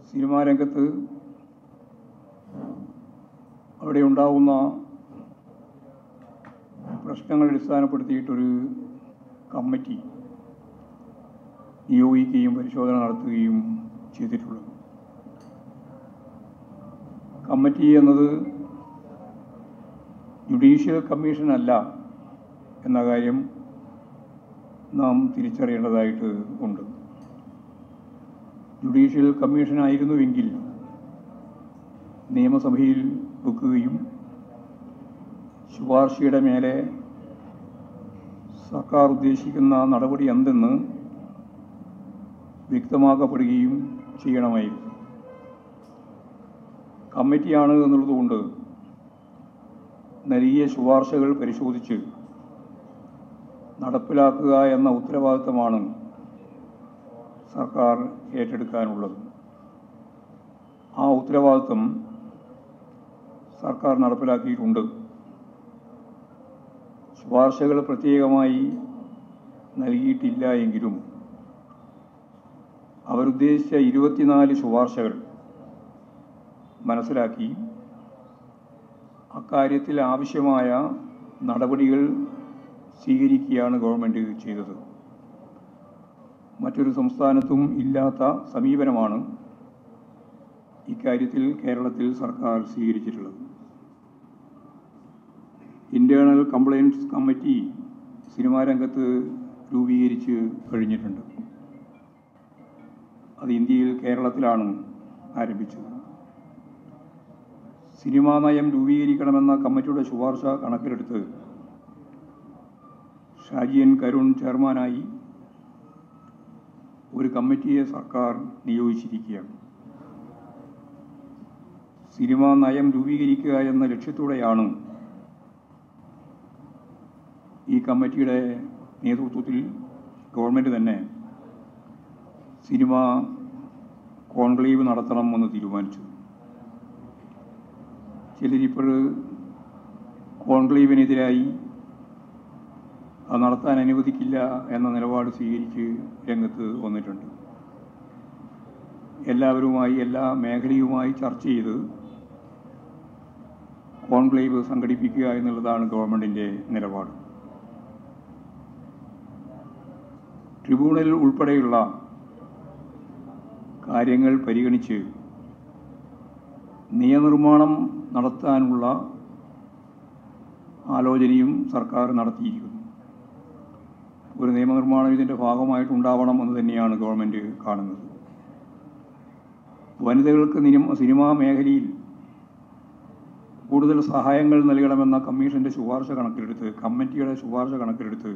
Cinema രംഗത്ത് അവിടെ ഉണ്ടാവുന്ന പ്രശ്നങ്ങൾ അടിസ്ഥാനപ്പെടുത്തിയിട്ടൊരു കമ്മിറ്റി നിയോഗിക്കുകയും പരിശോധന നടത്തുകയും ചെയ്തിട്ടുള്ളത് കമ്മിറ്റി എന്നത് ജുഡീഷ്യൽ കമ്മീഷൻ അല്ല എന്ന കാര്യം നാം തിരിച്ചറിയേണ്ടതായിട്ട് ഉണ്ട് ജുഡീഷ്യൽ കമ്മീഷൻ ആയിരുന്നുവെങ്കിൽ നിയമസഭയിൽ വെക്കുകയും ശുപാർശയുടെ മേലെ സർക്കാർ ഉദ്ദേശിക്കുന്ന നടപടി എന്തെന്ന് വ്യക്തമാക്കപ്പെടുകയും ചെയ്യണമായിരുന്നു കമ്മിറ്റിയാണ് എന്നുള്ളതുകൊണ്ട് നൽകിയ ശുപാർശകൾ പരിശോധിച്ച് നടപ്പിലാക്കുക എന്ന ഉത്തരവാദിത്തമാണ് സർക്കാർ ഏറ്റെടുക്കാനുള്ളത് ആ ഉത്തരവാദിത്തം സർക്കാർ നടപ്പിലാക്കിയിട്ടുണ്ട് ശുപാർശകൾ പ്രത്യേകമായി നൽകിയിട്ടില്ല എങ്കിലും അവരുദ്ദേശിച്ച ഇരുപത്തിനാല് ശുപാർശകൾ മനസ്സിലാക്കി അക്കാര്യത്തിൽ ആവശ്യമായ നടപടികൾ സ്വീകരിക്കുകയാണ് ഗവൺമെൻറ് ചെയ്തത് മറ്റൊരു സംസ്ഥാനത്തും ഇല്ലാത്ത സമീപനമാണ് ഇക്കാര്യത്തിൽ കേരളത്തിൽ സർക്കാർ സ്വീകരിച്ചിട്ടുള്ളത് ഇൻറ്റേണൽ കംപ്ലയിൻറ്റ്സ് കമ്മിറ്റി സിനിമാ രംഗത്ത് രൂപീകരിച്ച് കഴിഞ്ഞിട്ടുണ്ട് അത് ഇന്ത്യയിൽ കേരളത്തിലാണ് ആരംഭിച്ചത് സിനിമാ നയം രൂപീകരിക്കണമെന്ന കമ്മിറ്റിയുടെ ശുപാർശ കണക്കിലെടുത്ത് ഷാജിയൻ കരുൺ ചെയർമാനായി ഒരു കമ്മിറ്റിയെ സർക്കാർ നിയോഗിച്ചിരിക്കുകയാണ് സിനിമാ നയം രൂപീകരിക്കുക എന്ന ലക്ഷ്യത്തോടെയാണ് ഈ കമ്മിറ്റിയുടെ നേതൃത്വത്തിൽ ഗവൺമെൻറ് തന്നെ സിനിമ കോൺക്ലേവ് നടത്തണം എന്ന് തീരുമാനിച്ചു ചിലരിപ്പോൾ കോൺക്ലേവിനെതിരായി അത് നടത്താൻ അനുവദിക്കില്ല എന്ന നിലപാട് സ്വീകരിച്ച് രംഗത്ത് വന്നിട്ടുണ്ട് എല്ലാവരുമായി എല്ലാ മേഖലയുമായി ചർച്ച ചെയ്ത് കോൺക്ലേവ് സംഘടിപ്പിക്കുക എന്നുള്ളതാണ് ഗവൺമെൻറ്റിൻ്റെ നിലപാട് ട്രിബ്യൂണൽ ഉൾപ്പെടെയുള്ള കാര്യങ്ങൾ പരിഗണിച്ച് നിയമനിർമ്മാണം നടത്താനുള്ള ആലോചനയും സർക്കാർ നടത്തിയിരിക്കുന്നു ഒരു നിയമനിർമ്മാണം ഇതിൻ്റെ ഭാഗമായിട്ടുണ്ടാവണം എന്ന് തന്നെയാണ് ഗവൺമെൻറ് കാണുന്നത് വനിതകൾക്ക് നിനിമ സിനിമാ മേഖലയിൽ കൂടുതൽ സഹായങ്ങൾ നൽകണമെന്ന കമ്മീഷൻ്റെ ശുപാർശ കണക്കിലെടുത്ത് കമ്മിറ്റിയുടെ ശുപാർശ കണക്കിലെടുത്ത്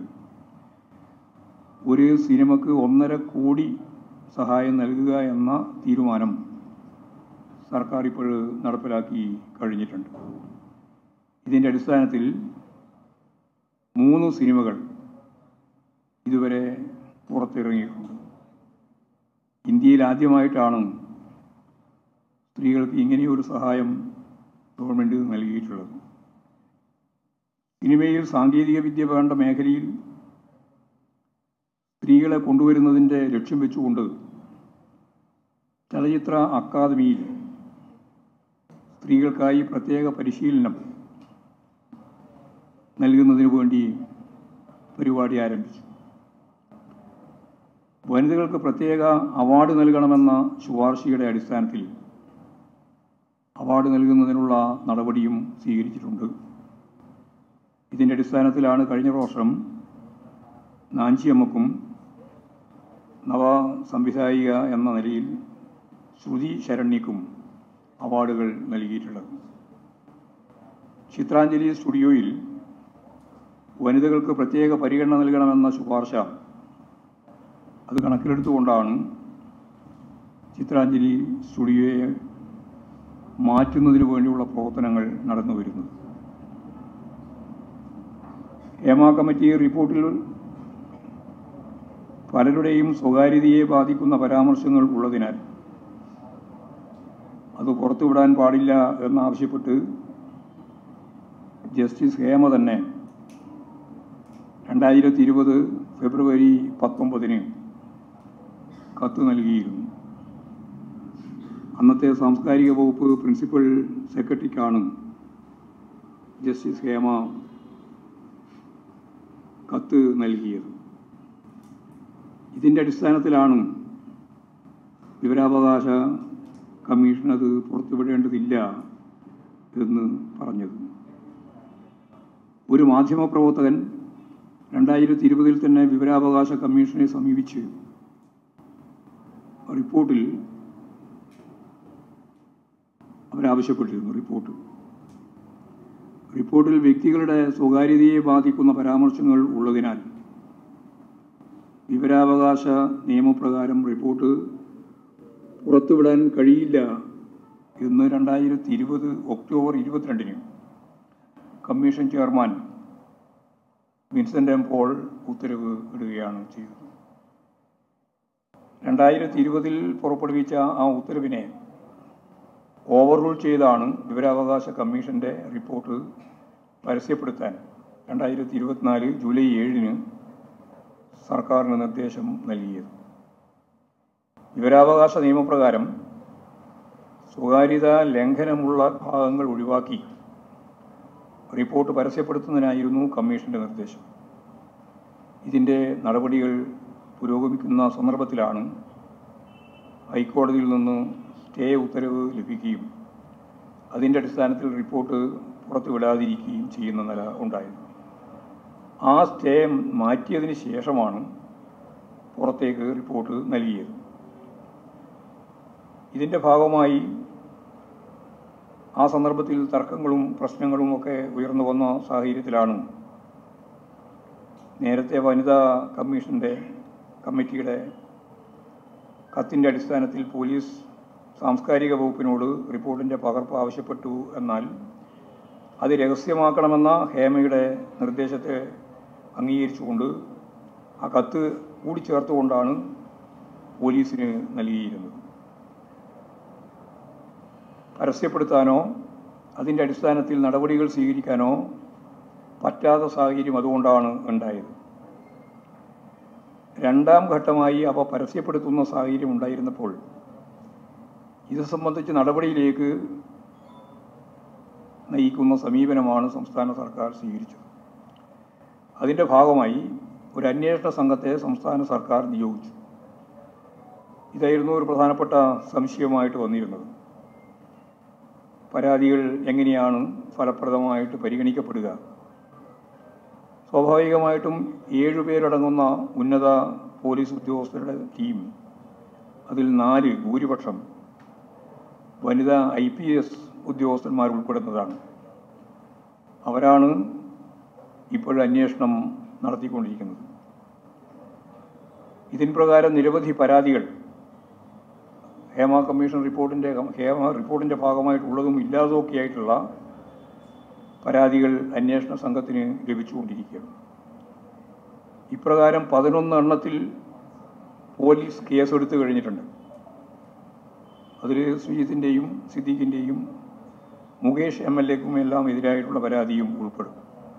ഒരു സിനിമക്ക് ഒന്നര കോടി സഹായം നൽകുക എന്ന തീരുമാനം സർക്കാർ ഇപ്പോൾ നടപ്പിലാക്കി കഴിഞ്ഞിട്ടുണ്ട് ഇതിൻ്റെ അടിസ്ഥാനത്തിൽ മൂന്ന് സിനിമകൾ ഇതുവരെ പുറത്തിറങ്ങിയിട്ടുണ്ട് ഇന്ത്യയിൽ ആദ്യമായിട്ടാണ് സ്ത്രീകൾക്ക് ഇങ്ങനെയൊരു സഹായം ഗവൺമെൻറ് നൽകിയിട്ടുള്ളത് സിനിമയിൽ സാങ്കേതിക വിദ്യ വേണ്ട മേഖലയിൽ സ്ത്രീകളെ കൊണ്ടുവരുന്നതിൻ്റെ ലക്ഷ്യം വെച്ചുകൊണ്ട് ചലച്ചിത്ര അക്കാദമിയിൽ സ്ത്രീകൾക്കായി പ്രത്യേക പരിശീലനം നൽകുന്നതിന് വേണ്ടി പരിപാടി ആരംഭിച്ചു വനിതകൾക്ക് പ്രത്യേക അവാർഡ് നൽകണമെന്ന ശുപാർശയുടെ അടിസ്ഥാനത്തിൽ അവാർഡ് നൽകുന്നതിനുള്ള നടപടിയും സ്വീകരിച്ചിട്ടുണ്ട് ഇതിൻ്റെ അടിസ്ഥാനത്തിലാണ് കഴിഞ്ഞ വർഷം നാഞ്ചിയമ്മക്കും നവ സംവിധായിക എന്ന നിലയിൽ ശ്രുതി ശരണ്യക്കും അവാർഡുകൾ നൽകിയിട്ടുള്ളത് ചിത്രാഞ്ജലി സ്റ്റുഡിയോയിൽ വനിതകൾക്ക് പ്രത്യേക പരിഗണന നൽകണമെന്ന ശുപാർശ അത് കണക്കിലെടുത്തുകൊണ്ടാണ് ചിത്രാഞ്ജലി സ്റ്റുഡിയോയെ മാറ്റുന്നതിന് വേണ്ടിയുള്ള പ്രവർത്തനങ്ങൾ നടന്നു വരുന്നത് ഹേമ കമ്മിറ്റി റിപ്പോർട്ടിൽ പലരുടെയും സ്വകാര്യതയെ ബാധിക്കുന്ന പരാമർശങ്ങൾ ഉള്ളതിനാൽ അത് പുറത്തുവിടാൻ പാടില്ല എന്നാവശ്യപ്പെട്ട് ജസ്റ്റിസ് ഹേമ തന്നെ രണ്ടായിരത്തി ഇരുപത് ഫെബ്രുവരി പത്തൊമ്പതിന് കത്ത് നൽകിയിരുന്നു അന്നത്തെ സാംസ്കാരിക വകുപ്പ് പ്രിൻസിപ്പൽ സെക്രട്ടറിക്കാണ് ജസ്റ്റിസ് ഹേമ കത്ത് നൽകിയത് ഇതിൻ്റെ അടിസ്ഥാനത്തിലാണ് വിവരാവകാശ കമ്മീഷൻ അത് പുറത്തുവിടേണ്ടതില്ല എന്ന് പറഞ്ഞത് ഒരു മാധ്യമപ്രവർത്തകൻ രണ്ടായിരത്തി ഇരുപതിൽ തന്നെ വിവരാവകാശ കമ്മീഷനെ സമീപിച്ച് റിപ്പോർട്ടിൽ അവരാവശ്യപ്പെട്ടിരുന്നു റിപ്പോർട്ട് റിപ്പോർട്ടിൽ വ്യക്തികളുടെ സ്വകാര്യതയെ ബാധിക്കുന്ന പരാമർശങ്ങൾ ഉള്ളതിനാൽ വിവരാവകാശ നിയമപ്രകാരം റിപ്പോർട്ട് പുറത്തുവിടാൻ കഴിയില്ല എന്ന് രണ്ടായിരത്തി ഇരുപത് ഒക്ടോബർ ഇരുപത്തിരണ്ടിന് commission chairman Vincent M Paul ഉത്തരവ് ഇടുകയാണ് ചെയ്തത് രണ്ടായിരത്തി ഇരുപതിൽ പുറപ്പെടുവിച്ച ആ ഉത്തരവിനെ ഓവർറൂൾ ചെയ്താണ് വിവരാവകാശ കമ്മീഷൻ്റെ റിപ്പോർട്ട് പരസ്യപ്പെടുത്താൻ രണ്ടായിരത്തി ഇരുപത്തിനാല് ജൂലൈ ഏഴിന് സർക്കാരിന് നിർദ്ദേശം നൽകിയത് വിവരാവകാശ നിയമപ്രകാരം സ്വകാര്യത ലംഘനമുള്ള ഭാഗങ്ങൾ ഒഴിവാക്കി റിപ്പോർട്ട് പരസ്യപ്പെടുത്തുന്നതിനായിരുന്നു കമ്മീഷന്റെ നിർദ്ദേശം ഇതിൻ്റെ നടപടികൾ പുരോഗമിക്കുന്ന സന്ദർഭത്തിലാണ് ഹൈക്കോടതിയിൽ നിന്ന് സ്റ്റേ ഉത്തരവ് ലഭിക്കുകയും അതിൻ്റെ അടിസ്ഥാനത്തിൽ റിപ്പോർട്ട് പുറത്തുവിടാതിരിക്കുകയും ചെയ്യുന്ന നില ഉണ്ടായത് ആ സ്റ്റേ മാറ്റിയതിന് ശേഷമാണ് പുറത്തേക്ക് റിപ്പോർട്ട് നൽകിയത് ഇതിൻ്റെ ഭാഗമായി ആ സന്ദർഭത്തിൽ തർക്കങ്ങളും പ്രശ്നങ്ങളും ഒക്കെ ഉയർന്നു വന്ന സാഹചര്യത്തിലാണ് നേരത്തെ വനിതാ കമ്മീഷൻ്റെ കമ്മിറ്റിയുടെ കത്തിൻ്റെ അടിസ്ഥാനത്തിൽ പോലീസ് സാംസ്കാരിക വകുപ്പിനോട് റിപ്പോർട്ടിൻ്റെ പകർപ്പ് ആവശ്യപ്പെട്ടു എന്നാൽ അത് രഹസ്യമാക്കണമെന്ന ഹേമയുടെ നിർദ്ദേശത്തെ അംഗീകരിച്ചുകൊണ്ട് ആ കത്ത് കൂടിച്ചേർത്തുകൊണ്ടാണ് പോലീസിന് നൽകിയിരുന്നത് പരസ്യപ്പെടുത്താനോ അതിൻ്റെ അടിസ്ഥാനത്തിൽ നടപടികൾ സ്വീകരിക്കാനോ പറ്റാത്ത സാഹചര്യം അതുകൊണ്ടാണ് ഉണ്ടായത് രണ്ടാം ഘട്ടമായി അവ പരസ്യപ്പെടുത്തുന്ന സാഹചര്യം ഉണ്ടായിരുന്നപ്പോൾ ഇത് സംബന്ധിച്ച് നടപടിയിലേക്ക് നയിക്കുന്ന സമീപനമാണ് സംസ്ഥാന സർക്കാർ സ്വീകരിച്ചത് അതിൻ്റെ ഭാഗമായി ഒരു അന്വേഷണ സംഘത്തെ സംസ്ഥാന സർക്കാർ നിയോഗിച്ചു ഇതായിരുന്നു ഒരു പ്രധാനപ്പെട്ട സംശയമായിട്ട് വന്നിരുന്നത് പരാതികൾ എങ്ങനെയാണ് ഫലപ്രദമായിട്ട് പരിഗണിക്കപ്പെടുക സ്വാഭാവികമായിട്ടും ഏഴുപേരടങ്ങുന്ന ഉന്നത പോലീസ് ഉദ്യോഗസ്ഥരുടെ ടീം അതിൽ നാല് ഭൂരിപക്ഷം വനിതാ ഐ പി എസ് ഉദ്യോഗസ്ഥന്മാർ ഉൾപ്പെടുന്നതാണ് അവരാണ് ഇപ്പോൾ അന്വേഷണം നടത്തിക്കൊണ്ടിരിക്കുന്നത് ഇതിൻ പ്രകാരം നിരവധി പരാതികൾ ഹേമ കമ്മീഷൻ റിപ്പോർട്ടിൻ്റെ ഹേമ റിപ്പോർട്ടിൻ്റെ ഭാഗമായിട്ടുള്ളതും ഇല്ലാതൊക്കെയായിട്ടുള്ള പരാതികൾ അന്വേഷണ സംഘത്തിന് ലഭിച്ചുകൊണ്ടിരിക്കുകയാണ് ഇപ്രകാരം പതിനൊന്ന് എണ്ണത്തിൽ പോലീസ് കേസെടുത്തു കഴിഞ്ഞിട്ടുണ്ട് അതിൽ ശ്രീജിത്തിൻ്റെയും സിദ്ദീഖിൻ്റെയും മുകേഷ് എം എൽ എക്കും എല്ലാം എതിരായിട്ടുള്ള പരാതിയും ഉൾപ്പെടും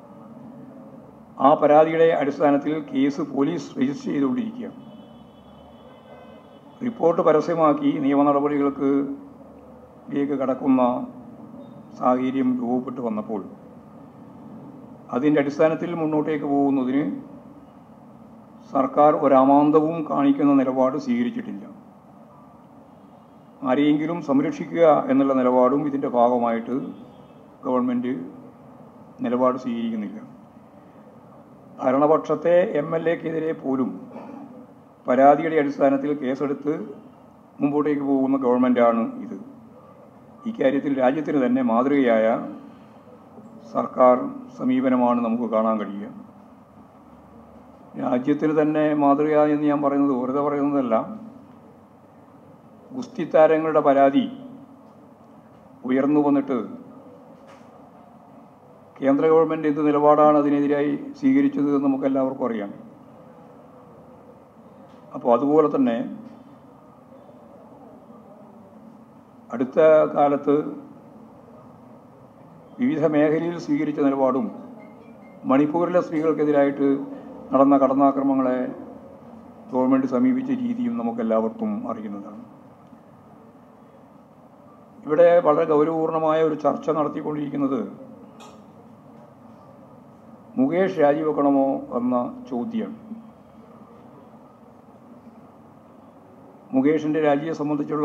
ആ പരാതിയുടെ അടിസ്ഥാനത്തിൽ കേസ് പോലീസ് രജിസ്റ്റർ ചെയ്തുകൊണ്ടിരിക്കുകയാണ് റിപ്പോർട്ട് പരസ്യമാക്കി നിയമ നടപടികൾക്ക് ലേക്ക് കടക്കുന്ന സാഹചര്യം രൂപപ്പെട്ടു വന്നപ്പോൾ അതിൻ്റെ അടിസ്ഥാനത്തിൽ മുന്നോട്ടേക്ക് പോകുന്നതിന് സർക്കാർ ഒരമാന്തവും കാണിക്കുന്ന നിലപാട് സ്വീകരിച്ചിട്ടില്ല ആരെയെങ്കിലും സംരക്ഷിക്കുക എന്നുള്ള നിലപാടും ഇതിൻ്റെ ഭാഗമായിട്ട് ഗവൺമെൻറ് നിലപാട് സ്വീകരിക്കുന്നില്ല ഭരണപക്ഷത്തെ എം എൽ എക്കെതിരെ പോലും പരാതിയുടെ അടിസ്ഥാനത്തിൽ കേസെടുത്ത് മുമ്പോട്ടേക്ക് പോകുന്ന ഗവൺമെൻറ്റാണ് ഇത് ഇക്കാര്യത്തിൽ രാജ്യത്തിന് തന്നെ മാതൃകയായ സർക്കാർ സമീപനമാണ് നമുക്ക് കാണാൻ കഴിയുക രാജ്യത്തിന് തന്നെ മാതൃക എന്ന് ഞാൻ പറയുന്നത് വെറുതെ പറയുന്നതല്ല ഗുസ്തി താരങ്ങളുടെ പരാതി ഉയർന്നു വന്നിട്ട് കേന്ദ്ര ഗവൺമെൻറ് എന്ത് നിലപാടാണ് അതിനെതിരായി സ്വീകരിച്ചത് എന്ന് നമുക്ക് എല്ലാവർക്കും അറിയാം അപ്പോൾ അതുപോലെ തന്നെ അടുത്ത കാലത്ത് വിവിധ മേഖലയിൽ സ്വീകരിച്ച നിലപാടും മണിപ്പൂരിലെ സ്ത്രീകൾക്കെതിരായിട്ട് നടന്ന കടന്നാക്രമങ്ങളെ ഗവൺമെൻറ് സമീപിച്ച രീതിയും നമുക്കെല്ലാവർക്കും അറിയുന്നതാണ് ഇവിടെ വളരെ ഗൗരവപൂർണമായ ഒരു ചർച്ച നടത്തിക്കൊണ്ടിരിക്കുന്നത് മുകേഷ് രാജിവെക്കണമോ എന്ന ചോദ്യം മുകേഷിൻ്റെ രാജിയെ സംബന്ധിച്ചുള്ള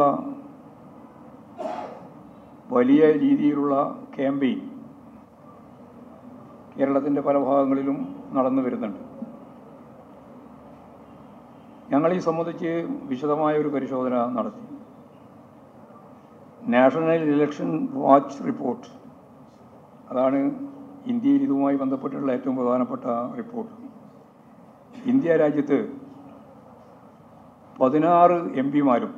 വലിയ രീതിയിലുള്ള ക്യാമ്പയിൻ കേരളത്തിൻ്റെ പല ഭാഗങ്ങളിലും നടന്നു വരുന്നുണ്ട് ഞങ്ങൾ ഈ സംബന്ധിച്ച് വിശദമായ ഒരു പരിശോധന നടത്തി നാഷണൽ ഇലക്ഷൻ വാച്ച് റിപ്പോർട്ട് അതാണ് ഇന്ത്യയിൽ ഇതുമായി ബന്ധപ്പെട്ടുള്ള ഏറ്റവും പ്രധാനപ്പെട്ട റിപ്പോർട്ട് ഇന്ത്യ രാജ്യത്ത് പതിനാറ് എം പിമാരും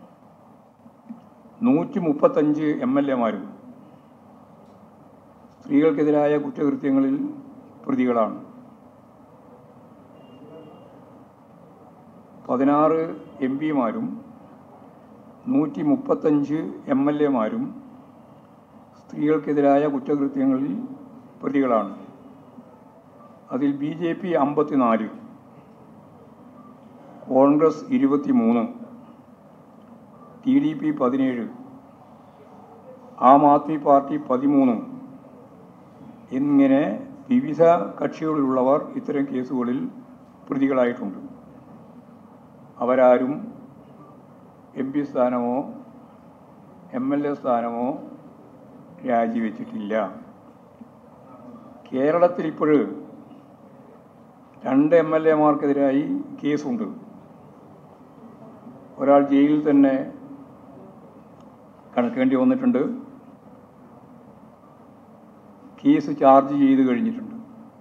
നൂറ്റി മുപ്പത്തഞ്ച് എം എൽ എമാരും സ്ത്രീകൾക്കെതിരായ കുറ്റകൃത്യങ്ങളിൽ പ്രതികളാണ് പതിനാറ് എം പിമാരും നൂറ്റി മുപ്പത്തഞ്ച് എം എൽ എമാരും സ്ത്രീകൾക്കെതിരായ കുറ്റകൃത്യങ്ങളിൽ പ്രതികളാണ് അതിൽ ബി ജെ പി അമ്പത്തിനാല് കോൺഗ്രസ് ഇരുപത്തി മൂന്ന് ടി ഡി പി പതിനേഴ് ആം ആദ്മി പാർട്ടി പതിമൂന്ന് എന്നിങ്ങനെ വിവിധ കക്ഷികളിലുള്ളവർ ഇത്തരം കേസുകളിൽ പ്രതികളായിട്ടുണ്ട് അവരാരും എം പി സ്ഥാനമോ എം എൽ എ സ്ഥാനമോ രാജിവെച്ചിട്ടില്ല കേരളത്തിൽ ഇപ്പോൾ രണ്ട് എം എൽ എമാർക്കെതിരായി കേസുണ്ട് ഒരാൾ ജയിലിൽ തന്നെ കണക്കേണ്ടി വന്നിട്ടുണ്ട് കേസ് ചാർജ് ചെയ്ത് കഴിഞ്ഞിട്ടുണ്ട്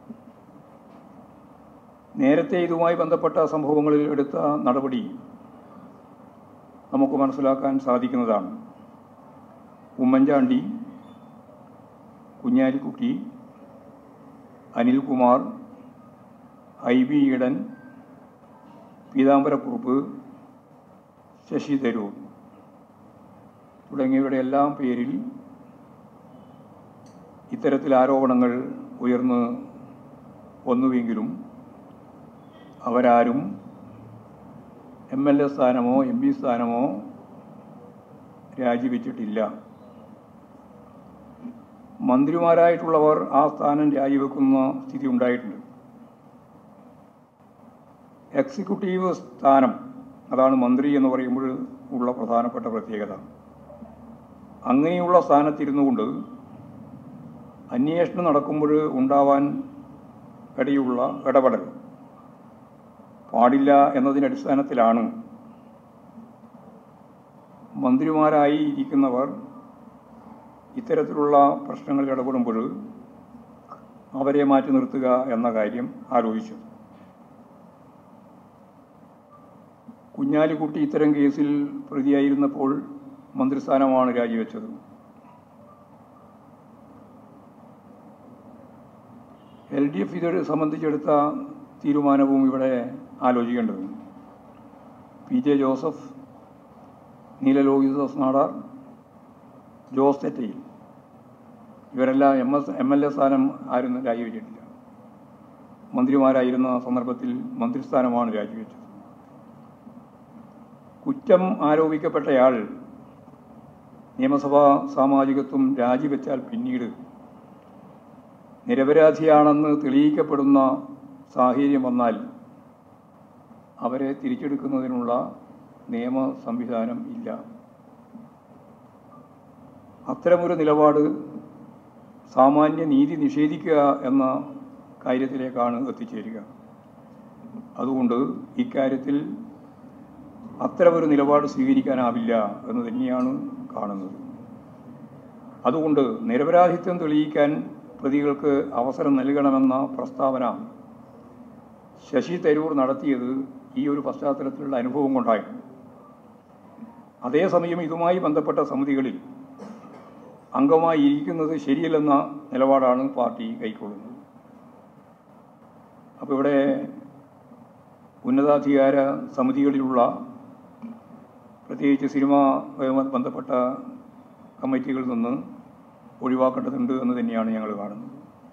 നേരത്തെ ഇതുമായി ബന്ധപ്പെട്ട സംഭവങ്ങളിൽ എടുത്ത നടപടി നമുക്ക് മനസ്സിലാക്കാൻ സാധിക്കുന്നതാണ് ഉമ്മൻചാണ്ടി കുഞ്ഞാലിക്കുട്ടി അനിൽകുമാർ ഐ ബി ഈഡൻ പീതാംബരക്കുറുപ്പ് ശശി തരൂർ തുടങ്ങിയവരുടെ എല്ലാം പേരിൽ ഇത്തരത്തിൽ ആരോപണങ്ങൾ ഉയർന്ന് വന്നുവെങ്കിലും അവരാരും എം എൽ എ സ്ഥാനമോ എം പി സ്ഥാനമോ രാജിവെച്ചിട്ടില്ല മന്ത്രിമാരായിട്ടുള്ളവർ ആ സ്ഥാനം രാജിവെക്കുന്ന സ്ഥിതി ഉണ്ടായിട്ടുണ്ട് എക്സിക്യൂട്ടീവ് സ്ഥാനം അതാണ് മന്ത്രി എന്ന് പറയുമ്പോൾ ഉള്ള പ്രധാനപ്പെട്ട പ്രത്യേകത അങ്ങനെയുള്ള സ്ഥാനത്തിരുന്നു കൊണ്ട് അന്വേഷണം നടക്കുമ്പോൾ ഉണ്ടാവാൻ ഇടയുള്ള ഇടപെടൽ പാടില്ല എന്നതിൻ്റെ അടിസ്ഥാനത്തിലാണ് മന്ത്രിമാരായി ഇരിക്കുന്നവർ ഇത്തരത്തിലുള്ള പ്രശ്നങ്ങളിൽ ഇടപെടുമ്പോൾ അവരെ മാറ്റി നിർത്തുക എന്ന കാര്യം ആലോചിച്ചു കുഞ്ഞാലിക്കുട്ടി ഇത്തരം കേസിൽ പ്രതിയായിരുന്നപ്പോൾ മന്ത്രിസ്ഥാനമാണ് രാജിവെച്ചത് എൽ ഡി എഫ് ഇത് സംബന്ധിച്ചെടുത്ത തീരുമാനവും ഇവിടെ ആലോചിക്കേണ്ടത് പി ജെ ജോസഫ് നീലലോഹിതദാസ് നാടാർ ജോസ് തെറ്റയിൽ ഇവരെല്ലാം M S M L A സ്ഥാനം ആരും രാജിവെച്ചിട്ടില്ല മന്ത്രിമാരായിരുന്ന സന്ദർഭത്തിൽ മന്ത്രിസ്ഥാനമാണ് രാജിവെച്ചത് കുറ്റം ആരോപിക്കപ്പെട്ടയാൾ നിയമസഭാ സാമാജികത്വം രാജിവെച്ചാൽ പിന്നീട് നിരപരാധിയാണെന്ന് തെളിയിക്കപ്പെടുന്ന സാഹചര്യം വന്നാൽ അവരെ തിരിച്ചെടുക്കുന്നതിനുള്ള നിയമ സംവിധാനം ഇല്ല അത്തരമൊരു നിലപാട് സാമാന്യ നീതി നിഷേധിക്കുക എന്ന കാര്യത്തിലേക്കാണ് എത്തിച്ചേരുക അതുകൊണ്ട് ഇക്കാര്യത്തിൽ അത്തരമൊരു നിലപാട് സ്വീകരിക്കാനാവില്ല എന്ന് തന്നെയാണ് കാണുന്നത് അതുകൊണ്ട് നിരപരാധിത്വം തെളിയിക്കാൻ പ്രതികൾക്ക് അവസരം നൽകണമെന്ന പ്രസ്താവന ശശി തരൂർ നടത്തിയത് ഈ ഒരു പശ്ചാത്തലത്തിലുള്ള അനുഭവം കൊണ്ടായിരുന്നു അതേസമയം ഇതുമായി ബന്ധപ്പെട്ട സമിതികളിൽ അംഗമായി ഇരിക്കുന്നത് ശരിയല്ലെന്ന നിലപാടാണ് പാർട്ടി കൈക്കൊള്ളുന്നത് അപ്പോൾ ഇവിടെ ഉന്നതാധികാര സമിതികളിലുള്ള പ്രത്യേകിച്ച് സിനിമ ബന്ധപ്പെട്ട കമ്മിറ്റികളിൽ നിന്ന് ഒഴിവാക്കേണ്ടതുണ്ട് എന്ന് തന്നെയാണ് ഞങ്ങൾ കാണുന്നത്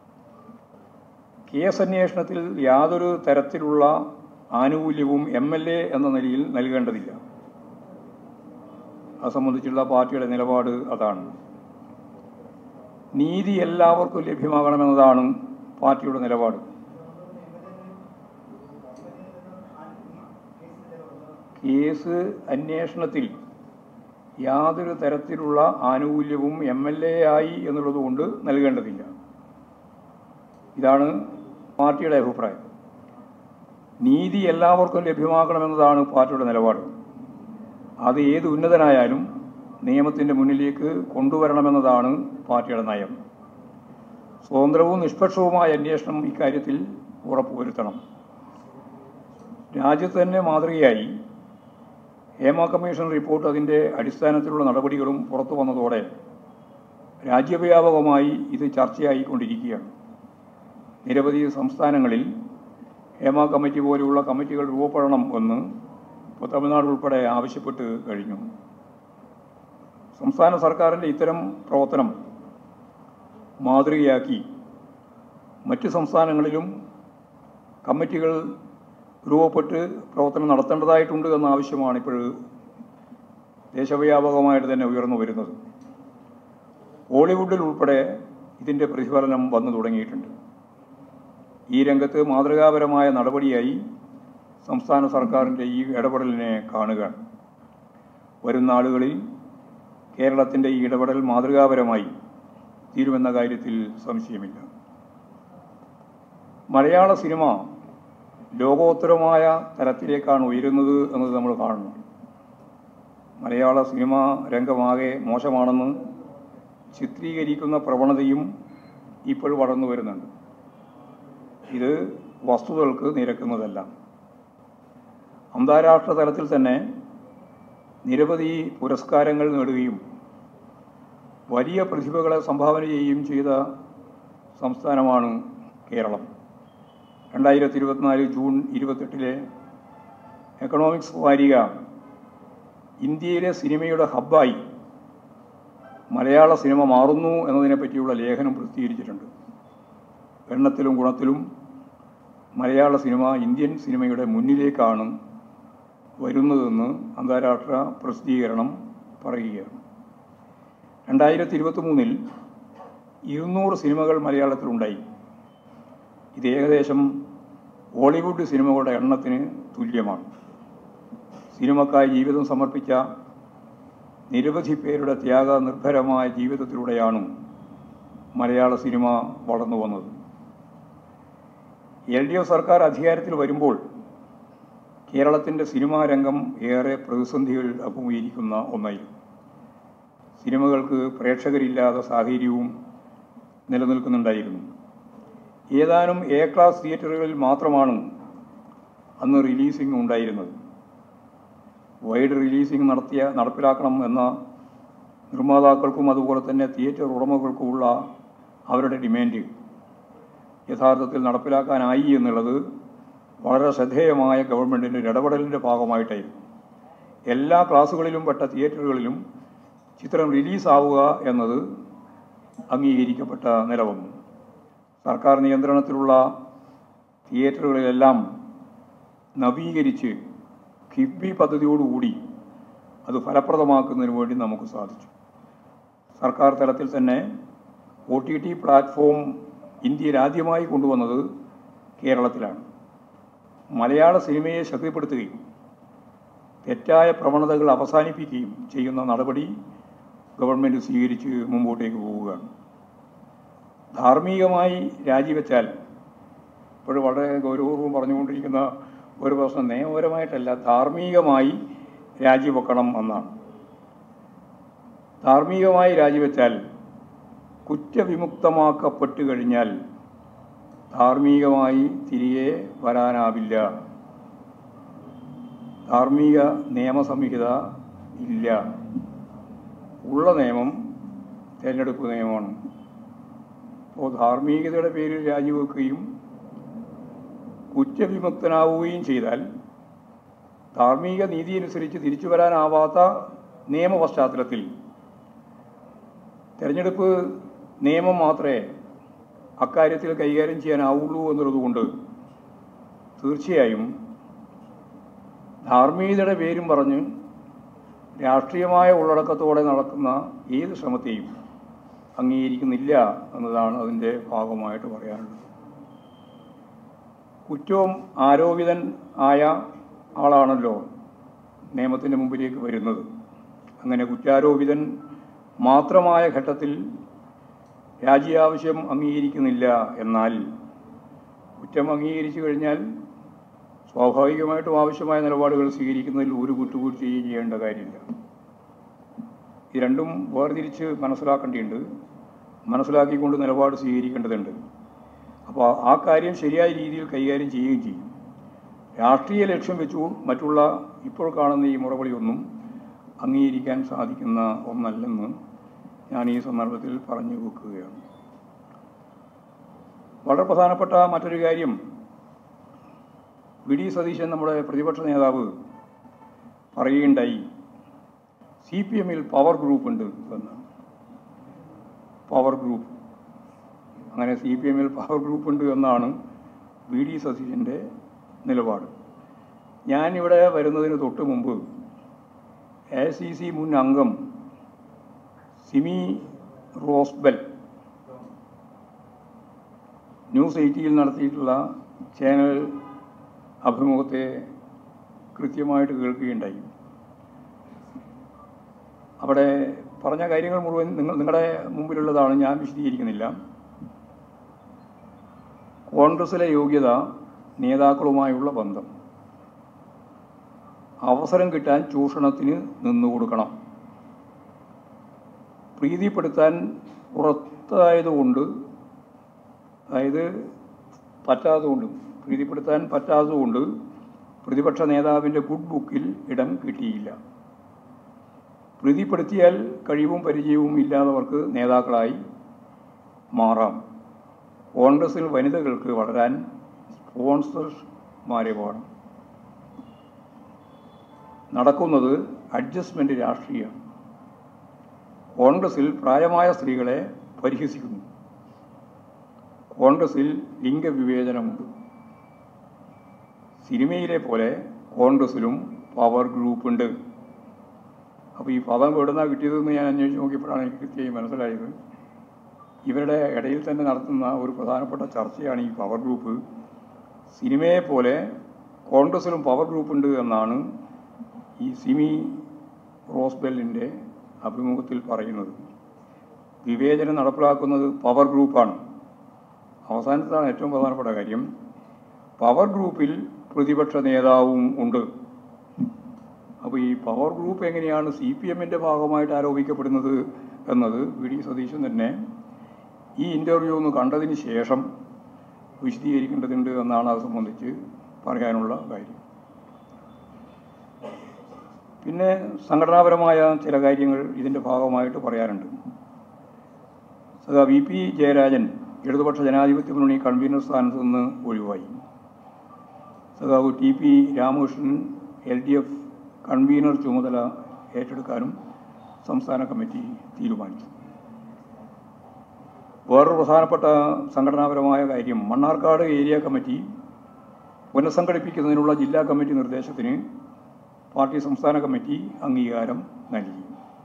കേസ് അന്വേഷണത്തിൽ യാതൊരു തരത്തിലുള്ള ആനുകൂല്യവും എം എൽ എ എന്ന നിലയിൽ നൽകേണ്ടതില്ല അത് സംബന്ധിച്ചുള്ള പാർട്ടിയുടെ നിലപാട് അതാണ് നീതി എല്ലാവർക്കും ലഭ്യമാകണമെന്നതാണ് പാർട്ടിയുടെ നിലപാട് കേസ് അന്വേഷണത്തിൽ യാതൊരു തരത്തിലുള്ള ആനുകൂല്യവും എം എൽ എ ആയി എന്നുള്ളത് കൊണ്ട് നൽകേണ്ടതില്ല ഇതാണ് പാർട്ടിയുടെ അഭിപ്രായം നീതി എല്ലാവർക്കും ലഭ്യമാക്കണമെന്നതാണ് പാർട്ടിയുടെ നിലപാട് അത് ഏത് ഉന്നതനായാലും നിയമത്തിൻ്റെ മുന്നിലേക്ക് കൊണ്ടുവരണമെന്നതാണ് പാർട്ടിയുടെ നയം സ്വതന്ത്രവും നിഷ്പക്ഷവുമായ അന്വേഷണം ഇക്കാര്യത്തിൽ ഉറപ്പുവരുത്തണം രാജ്യത്ത് തന്നെ മാതൃകയായി ഹേമ കമ്മീഷൻ റിപ്പോർട്ട് അതിൻ്റെ അടിസ്ഥാനത്തിലുള്ള നടപടികളും പുറത്തു വന്നതോടെ രാജ്യവ്യാപകമായി ഇത് ചർച്ചയായിക്കൊണ്ടിരിക്കുകയാണ് നിരവധി സംസ്ഥാനങ്ങളിൽ ഹേമ കമ്മിറ്റി പോലെയുള്ള കമ്മിറ്റികൾ രൂപപ്പെടണം എന്ന് ഇപ്പോൾ തമിഴ്നാട് ഉൾപ്പെടെ ആവശ്യപ്പെട്ട് കഴിഞ്ഞു സംസ്ഥാന സർക്കാരിൻ്റെ ഇത്തരം പ്രവർത്തനം മാതൃകയാക്കി മറ്റ് സംസ്ഥാനങ്ങളിലും കമ്മിറ്റികൾ രൂപപ്പെട്ട് പ്രവർത്തനം നടത്തേണ്ടതായിട്ടുണ്ട് എന്ന ആവശ്യമാണ് ഇപ്പോൾ ദേശവ്യാപകമായിട്ട് തന്നെ ഉയർന്നു വരുന്നത് ഹോളിവുഡിൽ ഉൾപ്പെടെ ഇതിൻ്റെ പ്രതിഫലനം വന്നു തുടങ്ങിയിട്ടുണ്ട് ഈ രംഗത്ത് മാതൃകാപരമായ നടപടിയായി സംസ്ഥാന സർക്കാരിൻ്റെ ഈ ഇടപെടലിനെ കാണുക വരും നാളുകളിൽ കേരളത്തിൻ്റെ ഈ ഇടപെടൽ മാതൃകാപരമായി തീരുമെന്ന കാര്യത്തിൽ സംശയമില്ല മലയാള സിനിമ ലോകോത്തരമായ തലത്തിലേക്കാണ് ഉയരുന്നത് എന്നത് നമ്മൾ കാണുന്നു മലയാള സിനിമ രംഗമാകെ മോശമാണെന്ന് ചിത്രീകരിക്കുന്ന പ്രവണതയും ഇപ്പോൾ വളർന്നു വരുന്നുണ്ട് ഇത് വസ്തുതകൾക്ക് നിരക്കുന്നതല്ല അന്താരാഷ്ട്ര തലത്തിൽ തന്നെ നിരവധി പുരസ്കാരങ്ങൾ നേടുകയും വലിയ പ്രതിഭകളെ സംഭാവന ചെയ്യുകയും ചെയ്ത സംസ്ഥാനമാണ് കേരളം രണ്ടായിരത്തി ഇരുപത്തിനാല് ജൂൺ ഇരുപത്തെട്ടിലെ എക്കണോമിക്സ് വാരിക ഇന്ത്യയിലെ സിനിമയുടെ ഹബ്ബായി മലയാള സിനിമ മാറുന്നു എന്നതിനെ പറ്റിയുള്ള ലേഖനം പ്രസിദ്ധീകരിച്ചിട്ടുണ്ട് എണ്ണത്തിലും ഗുണത്തിലും മലയാള സിനിമ ഇന്ത്യൻ സിനിമയുടെ മുന്നിലേക്കാണ് വരുന്നതെന്ന് അന്താരാഷ്ട്ര പ്രസിദ്ധീകരണം പറയുകയാണ് രണ്ടായിരത്തി ഇരുപത്തി മൂന്നിൽ ഇരുന്നൂറ് സിനിമകൾ മലയാളത്തിലുണ്ടായി ഇത് ഏകദേശം ഹോളിവുഡ് സിനിമകളുടെ എണ്ണത്തിന് തുല്യമാണ് സിനിമക്കായി ജീവിതം സമർപ്പിച്ച നിരവധി പേരുടെ ത്യാഗ നിർഭരമായ ജീവിതത്തിലൂടെയാണ് മലയാള സിനിമ വളർന്നു വന്നത് എൽ ഡി എഫ് സർക്കാർ അധികാരത്തിൽ വരുമ്പോൾ കേരളത്തിൻ്റെ സിനിമാ രംഗം ഏറെ പ്രതിസന്ധികൾ അഭിമുഖീകരിക്കുന്ന ഒന്നായിരുന്നു സിനിമകൾക്ക് പ്രേക്ഷകരില്ലാത്ത സാഹചര്യവും നിലനിൽക്കുന്നുണ്ടായിരുന്നു ഏതാനും എ ക്ലാസ് തിയേറ്ററുകളിൽ മാത്രമാണ് അന്ന് റിലീസിംഗ് ഉണ്ടായിരുന്നത് വൈഡ് റിലീസിംഗ് നടത്തിയ നടപ്പിലാക്കണം എന്ന നിർമ്മാതാക്കൾക്കും അതുപോലെ തന്നെ തിയേറ്റർ ഉടമകൾക്കുമുള്ള അവരുടെ ഡിമാൻഡ് യഥാർത്ഥത്തിൽ നടപ്പിലാക്കാനായി എന്നുള്ളത് വളരെ ശ്രദ്ധേയമായ ഗവൺമെൻറ്റിൻ്റെ ഇടപെടലിൻ്റെ ഭാഗമായിട്ടായിരുന്നു എല്ലാ ക്ലാസ്സുകളിലും പെട്ട തിയേറ്ററുകളിലും ചിത്രം റിലീസാവുക എന്നത് അംഗീകരിക്കപ്പെട്ട നില വന്നു സർക്കാർ നിയന്ത്രണത്തിലുള്ള തിയേറ്ററുകളിലെല്ലാം നവീകരിച്ച് കിഫ്ബി പദ്ധതിയോടുകൂടി അത് ഫലപ്രദമാക്കുന്നതിന് വേണ്ടി നമുക്ക് സാധിച്ചു സർക്കാർ തലത്തിൽ തന്നെ ഒ ടി ടി പ്ലാറ്റ്ഫോം ഇന്ത്യയിൽ ആദ്യമായി കൊണ്ടുവന്നത് കേരളത്തിലാണ് മലയാള സിനിമയെ ശക്തിപ്പെടുത്തുകയും തെറ്റായ പ്രവണതകൾ അവസാനിപ്പിക്കുകയും ചെയ്യുന്ന നടപടി ഗവൺമെൻറ് സ്വീകരിച്ച് മുമ്പോട്ടേക്ക് പോവുകയാണ് ധാർമ്മികമായി രാജിവെച്ചാൽ ഇപ്പോഴും വളരെ ഗൗരവപൂർവ്വം പറഞ്ഞുകൊണ്ടിരിക്കുന്ന ഒരു പ്രശ്നം നിയമപരമായിട്ടല്ല ധാർമ്മികമായി രാജിവെക്കണം എന്നാണ് ധാർമ്മികമായി രാജിവെച്ചാൽ കുറ്റവിമുക്തമാക്കപ്പെട്ടു കഴിഞ്ഞാൽ ധാർമ്മികമായി തിരികെ വരാനാവില്ല ധാർമ്മിക നിയമസംഹിത ഇല്ല ഉള്ള നിയമം തിരഞ്ഞെടുപ്പ് നിയമമാണ് അപ്പോൾ ധാർമ്മികതയുടെ പേരിൽ രാജിവെക്കുകയും കുറ്റവിമുക്തനാവുകയും ചെയ്താൽ ധാർമ്മിക നീതി അനുസരിച്ച് തിരിച്ചു വരാനാവാത്ത നിയമ പശ്ചാത്തലത്തിൽ തെരഞ്ഞെടുപ്പ് നിയമം മാത്രമേ അക്കാര്യത്തിൽ കൈകാര്യം ചെയ്യാനാവുള്ളൂ എന്നുള്ളതുകൊണ്ട് തീർച്ചയായും ധാർമ്മികതയുടെ പേരും പറഞ്ഞ് രാഷ്ട്രീയമായ ഉള്ളടക്കത്തോടെ നടക്കുന്ന ഏത് ശ്രമത്തെയും അംഗീകരിക്കുന്നില്ല എന്നതാണ് അതിൻ്റെ ഭാഗമായിട്ട് പറയാനുള്ളത് കുറ്റവും ആരോപിതൻ ആയ ആളാണല്ലോ നിയമത്തിൻ്റെ മുമ്പിലേക്ക് വരുന്നത് അങ്ങനെ കുറ്റാരോപിതൻ മാത്രമായ ഘട്ടത്തിൽ രാജ്യാവശ്യം അംഗീകരിക്കുന്നില്ല എന്നാൽ കുറ്റം അംഗീകരിച്ചു കഴിഞ്ഞാൽ സ്വാഭാവികമായിട്ടും ആവശ്യമായ നിലപാടുകൾ സ്വീകരിക്കുന്നതിൽ ഒരു കുറ്റുകുറ്റിയും ചെയ്യേണ്ട കാര്യമില്ല ഇത് രണ്ടും വേർതിരിച്ച് മനസ്സിലാക്കേണ്ടിയുണ്ട് മനസ്സിലാക്കിക്കൊണ്ട് നിലപാട് സ്വീകരിക്കേണ്ടതുണ്ട് അപ്പോൾ ആ കാര്യം ശരിയായ രീതിയിൽ കൈകാര്യം ചെയ്യുകയും ചെയ്യും രാഷ്ട്രീയ ലക്ഷ്യം വെച്ചു മറ്റുള്ള ഇപ്പോൾ കാണുന്ന ഈ മുറവിളിയൊന്നും അംഗീകരിക്കാൻ സാധിക്കുന്ന ഒന്നല്ലെന്ന് ഞാൻ ഈ സന്ദർഭത്തിൽ പറഞ്ഞു വെക്കുകയാണ് വളരെ പ്രധാനപ്പെട്ട മറ്റൊരു കാര്യം വി ഡി സതീശൻ നമ്മുടെ പ്രതിപക്ഷ നേതാവ് പറയുകയുണ്ടായി സി പി എമ്മിൽ പവർ ഗ്രൂപ്പ് ഉണ്ട് എന്ന് പവർ ഗ്രൂപ്പ് അങ്ങനെ സി പി എമ്മിൽ പവർ ഗ്രൂപ്പ് ഉണ്ട് എന്നാണ് വി ഡി സതീശൻ്റെ നിലപാട് ഞാനിവിടെ വരുന്നതിന് തൊട്ട് മുമ്പ് എ സി സി മുൻ അംഗം സിമി റോസ്ബെൽ ന്യൂസ് എയ്റ്റിയിൽ നടത്തിയിട്ടുള്ള ചാനൽ അഭിമുഖത്തെ കൃത്യമായിട്ട് കേൾക്കുകയുണ്ടായി അവിടെ പറഞ്ഞ കാര്യങ്ങൾ മുഴുവൻ നിങ്ങൾ നിങ്ങളുടെ മുമ്പിലുള്ളതാണ് ഞാൻ വിശദീകരിക്കുന്നില്ല കോൺഗ്രസിലെ യോഗ്യത നേതാക്കളുമായുള്ള ബന്ധം അവസരം കിട്ടാൻ ചൂഷണത്തിന് നിന്നുകൊടുക്കണം പ്രീതിപ്പെടുത്താൻ പുറത്തായതുകൊണ്ട് അതായത് പറ്റാത്തതുകൊണ്ട് പ്രീതിപ്പെടുത്താൻ പറ്റാത്തതുകൊണ്ട് പ്രതിപക്ഷ നേതാവിൻ്റെ ഗുഡ് ബുക്കിൽ ഇടം കിട്ടിയില്ല പ്രീതിപ്പെടുത്തിയാൽ കഴിവും പരിചയവും ഇല്ലാത്തവർക്ക് നേതാക്കളായി മാറാം കോൺഗ്രസിൽ വനിതകൾക്ക് വളരാൻ സ്പോൺസർമാരെ വേണം നടക്കുന്നത് അഡ്ജസ്റ്റ്മെൻ്റ് രാഷ്ട്രീയം കോൺഗ്രസിൽ പ്രായമായ സ്ത്രീകളെ പരിഹസിക്കുന്നു കോൺഗ്രസിൽ ലിംഗവിവേചനമുണ്ട് സിനിമയിലെ പോലെ കോൺഗ്രസിലും പവർ ഗ്രൂപ്പ് ഉണ്ട് അപ്പോൾ ഈ പദം എവിടുന്നാണ് കിട്ടിയതെന്ന് ഞാൻ അന്വേഷിച്ച് നോക്കിയപ്പോഴാണ് എനിക്ക് കൃത്യമായി മനസ്സിലായത് ഇവരുടെ ഇടയിൽ തന്നെ നടത്തുന്ന ഒരു പ്രധാനപ്പെട്ട ചർച്ചയാണ് ഈ പവർ ഗ്രൂപ്പ് സിനിമയെ പോലെ കോൺഗ്രസിലും പവർ ഗ്രൂപ്പ് ഉണ്ട് എന്നാണ് ഈ സിമി റോസ്ബെല്ലിൻ്റെ അഭിമുഖത്തിൽ പറയുന്നത് വിവേചനം നടപ്പിലാക്കുന്നത് പവർ ഗ്രൂപ്പാണ് അവസാനത്താണ് ഏറ്റവും പ്രധാനപ്പെട്ട കാര്യം പവർ ഗ്രൂപ്പിൽ പ്രതിപക്ഷ നേതാവും ഉണ്ട് അപ്പോൾ ഈ പവർ ഗ്രൂപ്പ് എങ്ങനെയാണ് സി പി എമ്മിൻ്റെ ഭാഗമായിട്ട് ആരോപിക്കപ്പെടുന്നത് എന്നത് വി ഡി സതീശൻ തന്നെ ഈ ഇൻ്റർവ്യൂ ഒന്ന് കണ്ടതിന് ശേഷം വിശദീകരിക്കേണ്ടതുണ്ട് എന്നാണ് അത് സംബന്ധിച്ച് പറയാനുള്ള കാര്യം പിന്നെ സംഘടനാപരമായ ചില കാര്യങ്ങൾ ഇതിൻ്റെ ഭാഗമായിട്ട് പറയാനുണ്ട് സദാ വി പി ജയരാജൻ ഇടതുപക്ഷ ജനാധിപത്യ മുന്നണി കൺവീനർ സ്ഥാനത്ത് നിന്ന് ഒഴിവായി സഖാവ് T P Ramakrishnan L D F convener ചുമതല ഏറ്റെടുക്കാനും സംസ്ഥാന കമ്മിറ്റി തീരുമാനിച്ചു വേറൊരു പ്രധാനപ്പെട്ട സംഘടനാപരമായ കാര്യം മണ്ണാർക്കാട് ഏരിയ കമ്മിറ്റി പുനഃസംഘടിപ്പിക്കുന്നതിനുള്ള ജില്ലാ കമ്മിറ്റി നിർദ്ദേശത്തിന് പാർട്ടി സംസ്ഥാന കമ്മിറ്റി അംഗീകാരം നൽകി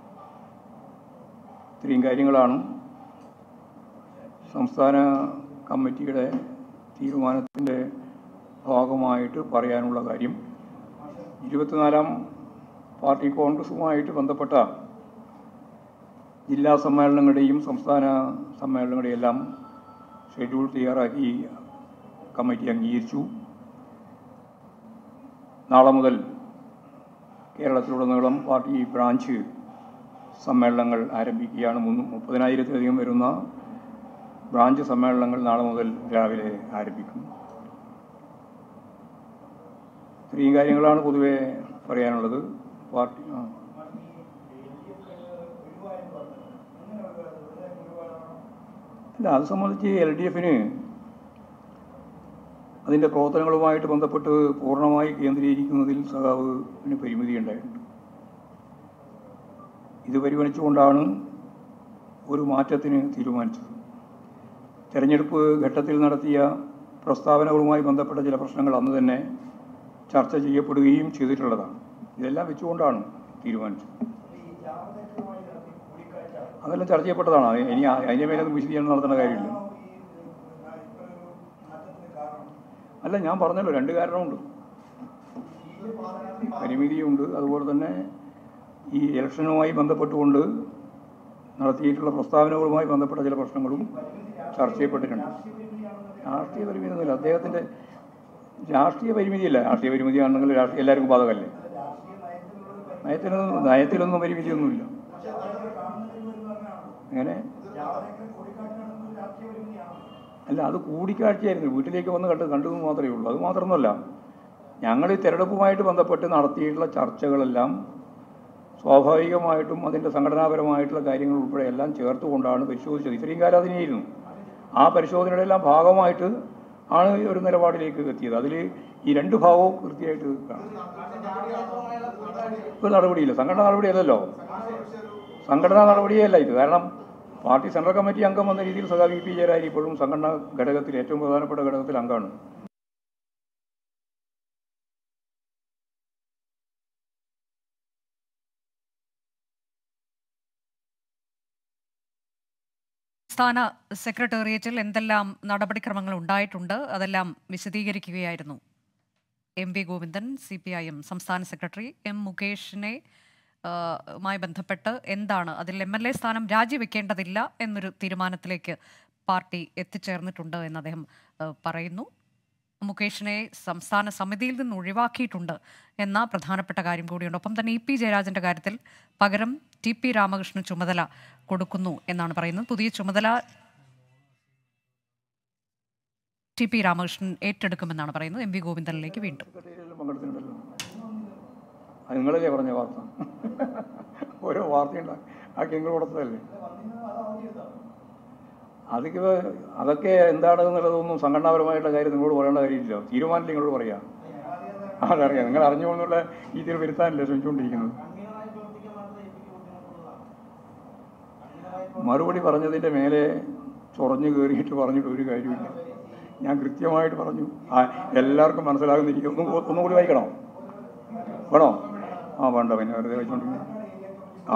ഇത്രയും കാര്യങ്ങളാണ് സംസ്ഥാന കമ്മിറ്റിയുടെ തീരുമാനത്തിൻ്റെ ഭാഗമായിട്ട് പറയാനുള്ള കാര്യം ഇരുപത്തിനാലാം പാർട്ടി കോൺഗ്രസുമായിട്ട് ബന്ധപ്പെട്ട ജില്ലാ സമ്മേളനങ്ങളുടെയും സംസ്ഥാന സമ്മേളനങ്ങളുടെയും എല്ലാം ഷെഡ്യൂൾ തയ്യാറാക്കി കമ്മിറ്റി അംഗീകരിച്ചു നാളെ മുതൽ കേരളത്തിലുടനീളം പാർട്ടി ബ്രാഞ്ച് സമ്മേളനങ്ങൾ ആരംഭിക്കുകയാണ് മൂന്ന് മുപ്പതിനായിരത്തിലധികം വരുന്ന ബ്രാഞ്ച് സമ്മേളനങ്ങൾ നാളെ മുതൽ രാവിലെ ആരംഭിക്കും ഇത്രയും കാര്യങ്ങളാണ് പൊതുവെ പറയാനുള്ളത് പാർട്ടി ആ അല്ല അത് സംബന്ധിച്ച് എൽ ഡി എഫിന് അതിൻ്റെ പ്രവർത്തനങ്ങളുമായിട്ട് ബന്ധപ്പെട്ട് പൂർണ്ണമായി കേന്ദ്രീകരിക്കുന്നതിൽ സഖാവിന് പരിമിതി ഉണ്ടായിട്ടുണ്ട് ഇത് പരിഗണിച്ചുകൊണ്ടാണ് ഒരു മാറ്റത്തിന് തീരുമാനിച്ചത് തെരഞ്ഞെടുപ്പ് ഘട്ടത്തിൽ നടത്തിയ പ്രസ്താവനകളുമായി ബന്ധപ്പെട്ട ചില പ്രശ്നങ്ങൾ അന്ന് തന്നെ ചർച്ച ചെയ്യപ്പെടുകയും ചെയ്തിട്ടുള്ളതാണ് ഇതെല്ലാം വെച്ചുകൊണ്ടാണ് തീരുമാനിച്ചു അതെല്ലാം ചർച്ച ചെയ്യപ്പെട്ടതാണ് അത് ഇനി ആ- അതിൻ്റെ മേലൊന്നും വിശദീകരണം നടത്തേണ്ട കാര്യമില്ല അല്ല ഞാൻ പറഞ്ഞല്ലോ രണ്ട് കാരണമുണ്ട് പരിമിതിയുണ്ട് അതുപോലെ തന്നെ ഈ ഇലക്ഷനുമായി ബന്ധപ്പെട്ടുകൊണ്ട് നടത്തിയിട്ടുള്ള പ്രസ്താവനകളുമായി ബന്ധപ്പെട്ട ചില പ്രശ്നങ്ങളും ചർച്ച ചെയ്യപ്പെട്ടിട്ടുണ്ട് രാഷ്ട്രീയ പരിമിതി ഒന്നുമില്ല അദ്ദേഹത്തിൻ്റെ രാഷ്ട്രീയ പരിമിതിയല്ല രാഷ്ട്രീയ പരിമിതിയാണെങ്കിൽ രാഷ്ട്രീയ എല്ലാവർക്കും ബാധകമല്ലേ നയത്തിലൊന്നും നയത്തിലൊന്നും പരിമിതിയൊന്നുമില്ല എങ്ങനെ അല്ല അത് കൂടിക്കാഴ്ചയായിരുന്നു വീട്ടിലേക്ക് വന്ന് കണ്ട് കണ്ടതെന്ന് മാത്രമേ ഉള്ളൂ അത് മാത്രമൊന്നുമല്ല ഞങ്ങൾ ഈ തിരഞ്ഞെടുപ്പുമായിട്ട് ബന്ധപ്പെട്ട് നടത്തിയിട്ടുള്ള ചർച്ചകളെല്ലാം സ്വാഭാവികമായിട്ടും അതിൻ്റെ സംഘടനാപരമായിട്ടുള്ള കാര്യങ്ങൾ ഉൾപ്പെടെ എല്ലാം ചേർത്തുകൊണ്ടാണ് പരിശോധിച്ചത് ഇത്രയും കാലം അതിനെയായിരുന്നു ആ പരിശോധനയുടെ എല്ലാം ഭാഗമായിട്ട് ആണ് ഈ ഒരു നിലപാടിലേക്ക് എത്തിയത് അതിൽ ഈ രണ്ട് ഭാഗവും കൃത്യമായിട്ട് കാണും ഒരു നടപടിയില്ല സംഘടനാ നടപടിയല്ലല്ലോ സംഘടനാ നടപടിയല്ല ഇത് കാരണം പാർട്ടി സെൻട്രൽ കമ്മിറ്റി അംഗം എന്ന രീതിയിൽ സദാ വി പി ജയരാജ് ഇപ്പോഴും സംഘടനാ ഘടകത്തിൽ ഏറ്റവും പ്രധാനപ്പെട്ട ഘടകത്തിൽ അംഗമാണ് സംസ്ഥാന സെക്രട്ടേറിയറ്റിൽ എന്തെല്ലാം നടപടിക്രമങ്ങൾ ഉണ്ടായിട്ടുണ്ട് അതെല്ലാം വിശദീകരിക്കുകയായിരുന്നു M V Govindan C P I M സംസ്ഥാന സെക്രട്ടറി എം മുകേഷിനെ ആ, മായി ബന്ധപ്പെട്ട് എന്താണ് അതിൽ എം എൽ എ സ്ഥാനം രാജിവെക്കേണ്ടതില്ല എന്നൊരു തീരുമാനത്തിലേക്ക് പാർട്ടി എത്തിച്ചേർന്നിട്ടുണ്ട് എന്ന് അദ്ദേഹം ആ, പറയുന്നു മുകേഷിനെ സംസ്ഥാന സമിതിയിൽ നിന്ന് ഒഴിവാക്കിയിട്ടുണ്ട് എന്ന പ്രധാനപ്പെട്ട കാര്യം കൂടിയുണ്ട് ഒപ്പം തന്നെ ഇ പി ജയരാജന്റെ കാര്യത്തിൽ പകരം ടി പി രാമകൃഷ്ണൻ ചുമതല കൊടുക്കുന്നു എന്നാണ് പറയുന്നത് പുതിയ ചുമതല ടി പി രാമകൃഷ്ണൻ ഏറ്റെടുക്കുമെന്നാണ് പറയുന്നത് എം വി ഗോവിന്ദനിലേക്ക് വീണ്ടും സെക്രട്ടേറിയറ്റിൽ പങ്കെടുത്തിട്ടുണ്ടല്ലോ അത് നിങ്ങളല്ലേ പറഞ്ഞ വാർത്ത ഓരോ വാർത്തയുണ്ടാക്കി ആക്കി നിങ്ങൾ കൊടുത്തതല്ലേ അതൊക്കെ അതൊക്കെ എന്താണ് എന്നുള്ളതൊന്നും സംഘടനാപരമായിട്ടുള്ള കാര്യം നിങ്ങളോട് പറയേണ്ട കാര്യമില്ല തീരുമാനം നിങ്ങളോട് പറയാം അതറിയാം നിങ്ങൾ അറിഞ്ഞുകൊണ്ടുള്ള രീതിയിൽ വരുത്താനല്ലേ ശ്രമിച്ചുകൊണ്ടിരിക്കുന്നത് മറുപടി പറഞ്ഞതിൻ്റെ മേലെ ചൊറഞ്ഞു കയറിയിട്ട് പറഞ്ഞിട്ട് ഒരു കാര്യമില്ല ഞാൻ കൃത്യമായിട്ട് പറഞ്ഞു ആ എല്ലാവർക്കും മനസ്സിലാകുന്ന രീതി ഒന്നും ഒന്നും കൂടി വായിക്കണോ വേണോ ആ വേണ്ട പിന്നെ വെറുതെ വായിച്ചുകൊണ്ടിരിക്കുന്നു ആ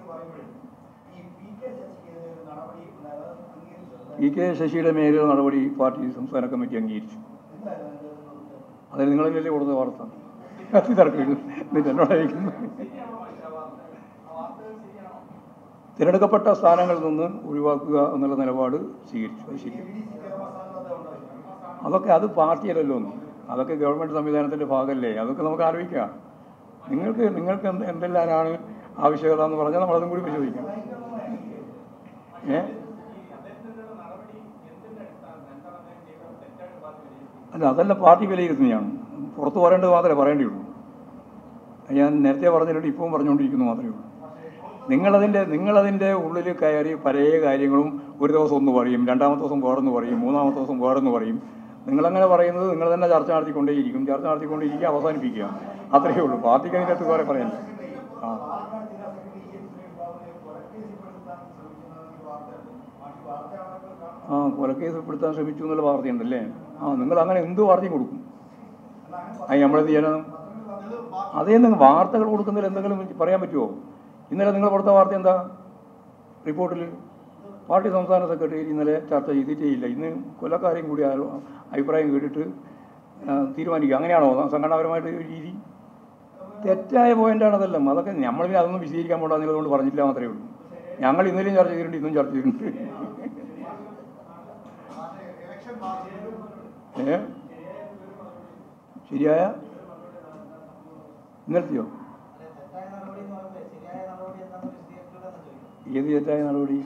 ഇ കെ ശശിയുടെ മേലുള്ള നടപടി പാർട്ടി സംസ്ഥാന കമ്മിറ്റി അംഗീകരിച്ചു അതിന് നിങ്ങളല്ലേ കൊടുത്ത വാർത്ത കത്തി തർക്കില്ല എന്നിട്ട് എന്നോട് അയക്കുന്നു തിരഞ്ഞെടുക്കപ്പെട്ട സ്ഥാനങ്ങളിൽ നിന്ന് ഒഴിവാക്കുക എന്നുള്ള നിലപാട് സ്വീകരിച്ചു അത് ശരി അതൊക്കെ അത് പാർട്ടിയല്ലല്ലോ ഒന്നും അതൊക്കെ ഗവൺമെൻറ് സംവിധാനത്തിൻ്റെ ഭാഗമല്ലേ അതൊക്കെ നമുക്ക് ആലോചിക്കാം നിങ്ങൾക്ക് നിങ്ങൾക്ക് എന്ത് എന്തെല്ലാമാണ് ആവശ്യകത എന്ന് പറഞ്ഞാൽ നമ്മളതും കൂടി പരിശോധിക്കാം ഏ അല്ല അതല്ല പാർട്ടി വിലയിരുത്തുന്നതാണ് പുറത്ത് പറയേണ്ടത് മാത്രമേ പറയേണ്ടിയുള്ളൂ ഞാൻ നേരത്തെ പറഞ്ഞിട്ടുണ്ട് ഇപ്പം പറഞ്ഞുകൊണ്ടിരിക്കുന്നു മാത്രമേ ഉള്ളൂ നിങ്ങളതിൻ്റെ നിങ്ങളതിൻ്റെ ഉള്ളിൽ കയറി പല കാര്യങ്ങളും ഒരു ദിവസം ഒന്ന് പറയും രണ്ടാമത്തെ ദിവസം വേറൊന്ന് പറയും മൂന്നാമത്തെ ദിവസം വേറൊന്ന് പറയും നിങ്ങളങ്ങനെ പറയുന്നത് നിങ്ങൾ തന്നെ ചർച്ച നടത്തിക്കൊണ്ടേയിരിക്കും ചർച്ച നടത്തിക്കൊണ്ടേയിരിക്കുക അവസാനിപ്പിക്കുക അത്രയേ ഉള്ളൂ പാർട്ടിക്ക് അതിൻ്റെ അകത്ത് വേറെ പറയാൻ ആ ആ കൊലക്കേസ് ഉൾപ്പെടുത്താൻ ശ്രമിച്ചു എന്നുള്ള വാർത്തയുണ്ടല്ലേ ആ നിങ്ങൾ അങ്ങനെ എന്ത് വാർത്തയും കൊടുക്കും അത് നമ്മളെന്ത് ചെയ്യാനാണ് അതേ നിങ്ങൾ വാർത്തകൾ കൊടുക്കുന്നതിൽ എന്തെങ്കിലും പറയാൻ പറ്റുമോ ഇന്നലെ നിങ്ങൾ കൊടുത്ത വാർത്ത എന്താ റിപ്പോർട്ടിൽ പാർട്ടി സംസ്ഥാന സെക്രട്ടറി ഇന്നലെ ചർച്ച ചെയ്തിട്ടേയില്ല ഇന്ന് കൊല്ലക്കാരെയും കൂടി ആരോ- അഭിപ്രായം കേട്ടിട്ട് ആ, തീരുമാനിക്കുക അങ്ങനെയാണോ സംഘടനാപരമായിട്ട് ഒരു രീതി തെറ്റായ പോയിന്റാണ് അതെല്ലാം അതൊക്കെ നമ്മൾ പിന്നെ അതൊന്നും വിശദീകരിക്കാൻ പോകണ്ടെന്ന് അതുകൊണ്ട് പറഞ്ഞില്ല മാത്രമേ ഉള്ളൂ ഞങ്ങൾ ഇന്നലെയും ചർച്ച ചെയ്തിട്ടുണ്ട് ഇന്നും ചർച്ച ചെയ്തിട്ടുണ്ട് ഏ ശരിയായ ഇന്നലത്തെയോ ഏത് തെറ്റായ നടപടി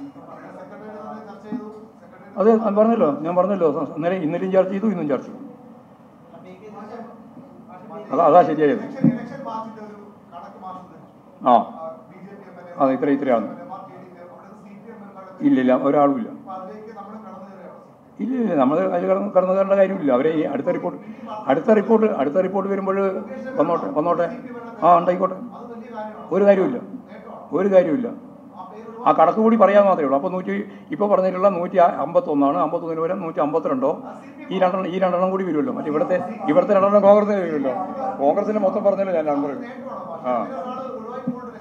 അതെ ഞാൻ പറഞ്ഞല്ലോ ഞാൻ പറഞ്ഞല്ലോ ഇന്നലെ ഇന്നലെയും ചർച്ച ചെയ്തു ഇന്നും ചർച്ച ചെയ്തു അതാ അതാ ശരിയായത് ആ അതെ ഇത്ര ഇത്രയാണ് ഇല്ല ഇല്ല ഒരാളും ഇല്ല ഇല്ല ഇല്ല നമ്മൾ അതിൽ കടന്ന് കടന്നു കയറേണ്ട കാര്യമില്ല അവരെ ഈ അടുത്ത റിപ്പോർട്ട് അടുത്ത റിപ്പോർട്ട് അടുത്ത റിപ്പോർട്ട് വരുമ്പോൾ വന്നോട്ടെ വന്നോട്ടെ ആ ഉണ്ടായിക്കോട്ടെ ഒരു കാര്യമില്ല ഒരു കാര്യമില്ല ആ കണക്ക് കൂടി പറയാൻ മാത്രമേ ഉള്ളൂ അപ്പോൾ നൂറ്റി ഇപ്പോൾ പറഞ്ഞിട്ടുള്ള നൂറ്റി അമ്പത്തൊന്നാണ് അമ്പത്തൊന്നിന് പകരം നൂറ്റി അമ്പത്തിരണ്ടോ ഈ രണ്ടെണ്ണം ഈ രണ്ടെണ്ണം കൂടി വരുമല്ലോ മറ്റേ ഇവിടുത്തെ ഇവിടുത്തെ രണ്ടെണ്ണം കോൺഗ്രസിന് വരുമല്ലോ കോൺഗ്രസിന് മൊത്തം പറഞ്ഞല്ലോ ഞാൻ നമ്പർ ആ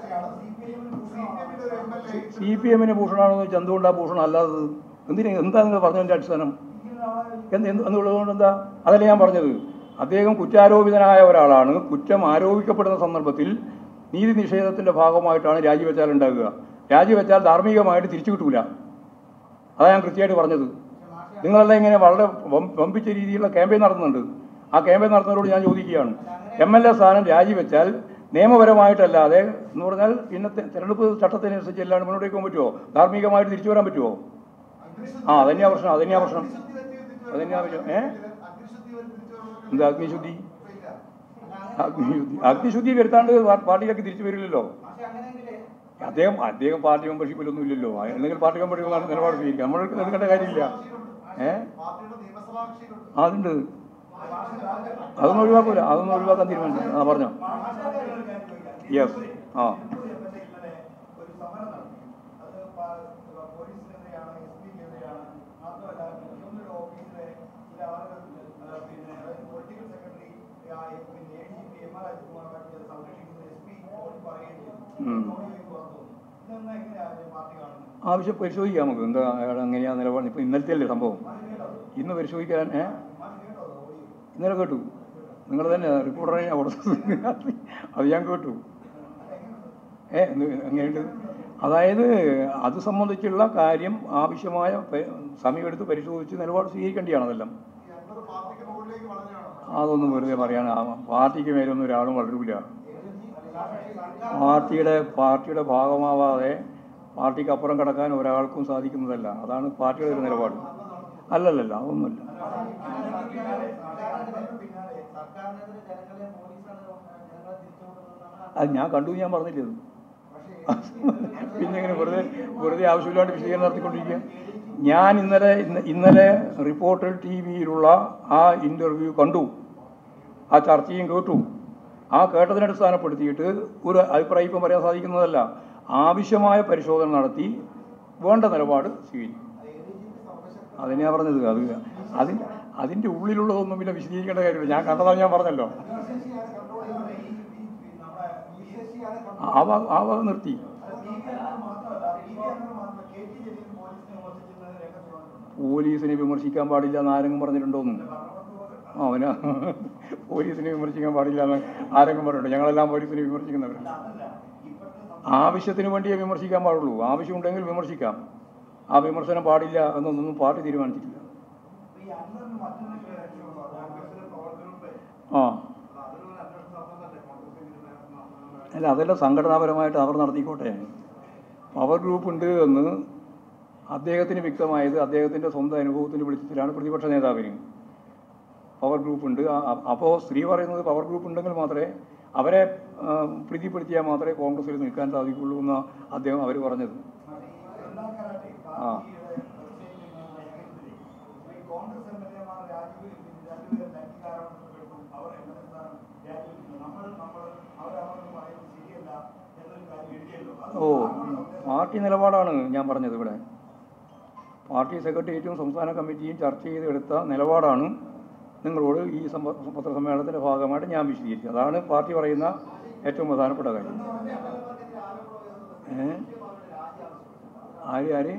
സി പി എമ്മിന് ഭൂഷണമാണെന്ന് വെച്ചാൽ എന്തുകൊണ്ടാണ് ഭൂഷണം അല്ലാത്തത് എന്തിനാ എന്താ നിങ്ങൾ പറഞ്ഞതിൻ്റെ അടിസ്ഥാനം എന്ത് എന്ത് എന്നുള്ളതുകൊണ്ട് എന്താ അതല്ല ഞാൻ പറഞ്ഞത് അദ്ദേഹം കുറ്റാരോപിതനായ ഒരാളാണ് കുറ്റം ആരോപിക്കപ്പെടുന്ന സന്ദർഭത്തിൽ നീതി നിഷേധത്തിൻ്റെ ഭാഗമായിട്ടാണ് രാജിവെച്ചാൽ ഉണ്ടാകുക രാജിവെച്ചാൽ ധാർമ്മികമായിട്ട് തിരിച്ചു കിട്ടൂല അതാ ഞാൻ കൃത്യമായിട്ട് പറഞ്ഞത് നിങ്ങളെല്ലാം ഇങ്ങനെ വളരെ വം- വമ്പിച്ച രീതിയിലുള്ള ക്യാമ്പയിൻ നടത്തുന്നുണ്ട് ആ ക്യാമ്പയിൻ നടത്തുന്നവരോട് ഞാൻ ചോദിക്കുകയാണ് എം എൽ എ സ്ഥാനം രാജിവെച്ചാൽ നിയമപരമായിട്ടല്ലാതെ എന്ന് പറഞ്ഞാൽ ഇന്നത്തെ തെരഞ്ഞെടുപ്പ് ചട്ടത്തിനനുസരിച്ച് എല്ലാം മുന്നോട്ടേക്ക് പോകാൻ പറ്റുമോ ധാർമ്മികമായിട്ട് തിരിച്ചു വരാൻ പറ്റുമോ ആ അതന്നെയാ പ്രശ്നം അതന്നെയാ പ്രശ്നം അതന്നെയാ പ്രശ്നം ഏ എന്താ അഗ്നിശുദ്ധി അഗ്നിശുദ്ധി അഗ്നിശുദ്ധി വരുത്താണ്ട് പാ- പാർട്ടിയിലേക്ക് തിരിച്ചു വരില്ലല്ലോ അദ്ദേഹം അദ്ദേഹം പാർട്ടി മെമ്പർഷിപ്പിലൊന്നും ഇല്ലല്ലോ എന്തെങ്കിലും പാർട്ടി മെമ്പർഷിപ്പ് നിലപാട് സ്വീകരിക്കാം നമ്മൾ എടുക്കേണ്ട കാര്യമില്ല ഏ ആ, അതുണ്ട് അതൊന്നും ഒഴിവാക്കൂല അതൊന്നും ഒഴിവാക്കാൻ തീരുമാനിച്ചു ആ പറഞ്ഞോ യെസ് ആ ഉം. ആവശ്യം പരിശോധിക്കാം നമുക്ക് എന്താ അയാൾ എങ്ങനെയാ നിലപാട് ഇപ്പം ഇന്നലത്തെ അല്ലേ സംഭവം ഇന്ന് പരിശോധിക്കാൻ ഏ ഇന്നലെ കേട്ടു നിങ്ങൾ തന്നെ റിപ്പോർട്ടറെ ഞാൻ കൊടുത്തത് അത് ഞാൻ കേട്ടു ഏ എന്ത് എങ്ങനെയുണ്ട് അതായത് അത് സംബന്ധിച്ചുള്ള കാര്യം ആവശ്യമായ പ- സമയമെടുത്ത് പരിശോധിച്ച് നിലപാട് സ്വീകരിക്കേണ്ടിയാണ് അതെല്ലാം അതൊന്നും വെറുതെ പറയാൻ ആ പാർട്ടിക്ക് മേലൊന്നും ഒരാളും വളരില്ല പാർട്ടിയുടെ പാർട്ടിയുടെ ഭാഗമാവാതെ പാർട്ടിക്ക് അപ്പുറം കടക്കാൻ ഒരാൾക്കും സാധിക്കുന്നതല്ല അതാണ് പാർട്ടിയുടെ ഒരു നിലപാട് അല്ലല്ലല്ല അതൊന്നുമില്ല അത് ഞാൻ കണ്ടു എന്ന് ഞാൻ പറഞ്ഞില്ലേ അത് പിന്നെ ഇങ്ങനെ വെറുതെ വെറുതെ ആവശ്യമില്ലാണ്ട് വിശദീകരണം നടത്തിക്കൊണ്ടിരിക്കുക ഞാൻ ഇന്നലെ ഇന്ന- ഇന്നലെ റിപ്പോർട്ടർ ടി വിയിലുള്ള ആ ഇൻ്റർവ്യൂ കണ്ടു ആ ചർച്ചയും കേട്ടു ആ കേട്ടതിനെ അടിസ്ഥാനപ്പെടുത്തിയിട്ട് ഒരു അഭിപ്രായം ഇപ്പം പറയാൻ സാധിക്കുന്നതല്ല ആവശ്യമായ പരിശോധന നടത്തി വേണ്ട നിലപാട് സ്വീകരിക്കും അതിനെയാ പറഞ്ഞത് അത് അതിന് അതിൻ്റെ ഉള്ളിലുള്ളതൊന്നും പിന്നെ വിശദീകരിക്കേണ്ട കാര്യമില്ല ഞാൻ കണ്ടതാണ് ഞാൻ പറഞ്ഞല്ലോ ആ ഭാഗം ആ ഭാഗം നിർത്തി പോലീസിനെ വിമർശിക്കാൻ പാടില്ല എന്ന് ആരെങ്കിലും പറഞ്ഞിട്ടുണ്ടോന്ന് ആ, അവന് പോലീസിനെ വിമർശിക്കാൻ പാടില്ല എന്ന് ആരെങ്കിലും പറഞ്ഞിട്ടുണ്ട് ഞങ്ങളെല്ലാം പോലീസിനെ വിമർശിക്കുന്നവരാണ് ആവശ്യത്തിന് വേണ്ടിയേ വിമർശിക്കാൻ പാടുള്ളൂ ആവശ്യമുണ്ടെങ്കിൽ വിമർശിക്കാം ആ വിമർശനം പാടില്ല എന്നൊന്നും പാർട്ടി തീരുമാനിച്ചിട്ടില്ല ആ അല്ല അതെല്ലാം സംഘടനാപരമായിട്ട് അവർ നടത്തിക്കോട്ടെ പവർ ഗ്രൂപ്പ് ഉണ്ട് എന്ന് അദ്ദേഹത്തിന് വ്യക്തമായത് അദ്ദേഹത്തിൻ്റെ സ്വന്തം അനുഭവത്തിൻ്റെ വെളിച്ചത്തിലാണ് പ്രതിപക്ഷ നേതാവിന് പവർ ഗ്രൂപ്പ് ഉണ്ട് അപ്പോൾ സ്ത്രീ പറയുന്നത് പവർ ഗ്രൂപ്പ് ഉണ്ടെങ്കിൽ മാത്രമേ അവരെ ആ, പ്രീതിപ്പെടുത്തിയാൽ മാത്രമേ കോൺഗ്രസ്സിൽ നിൽക്കാൻ സാധിക്കുള്ളൂ എന്ന് അദ്ദേഹം അവർ പറഞ്ഞത് ആ ഓ പാർട്ടി നിലപാടാണ് ഞാൻ പറഞ്ഞത് ഇവിടെ പാർട്ടി സെക്രട്ടേറിയറ്റും സംസ്ഥാന കമ്മിറ്റിയും ചർച്ച ചെയ്ത് എടുത്ത നിലപാടാണ് നിങ്ങളോട് ഈ സംഭ- പത്രസമ്മേളനത്തിൻ്റെ ഭാഗമായിട്ട് ഞാൻ വിശദീകരിച്ചത് അതാണ് പാർട്ടി പറയുന്ന ഏറ്റവും പ്രധാനപ്പെട്ട കാര്യം ഏ ആര് ആര്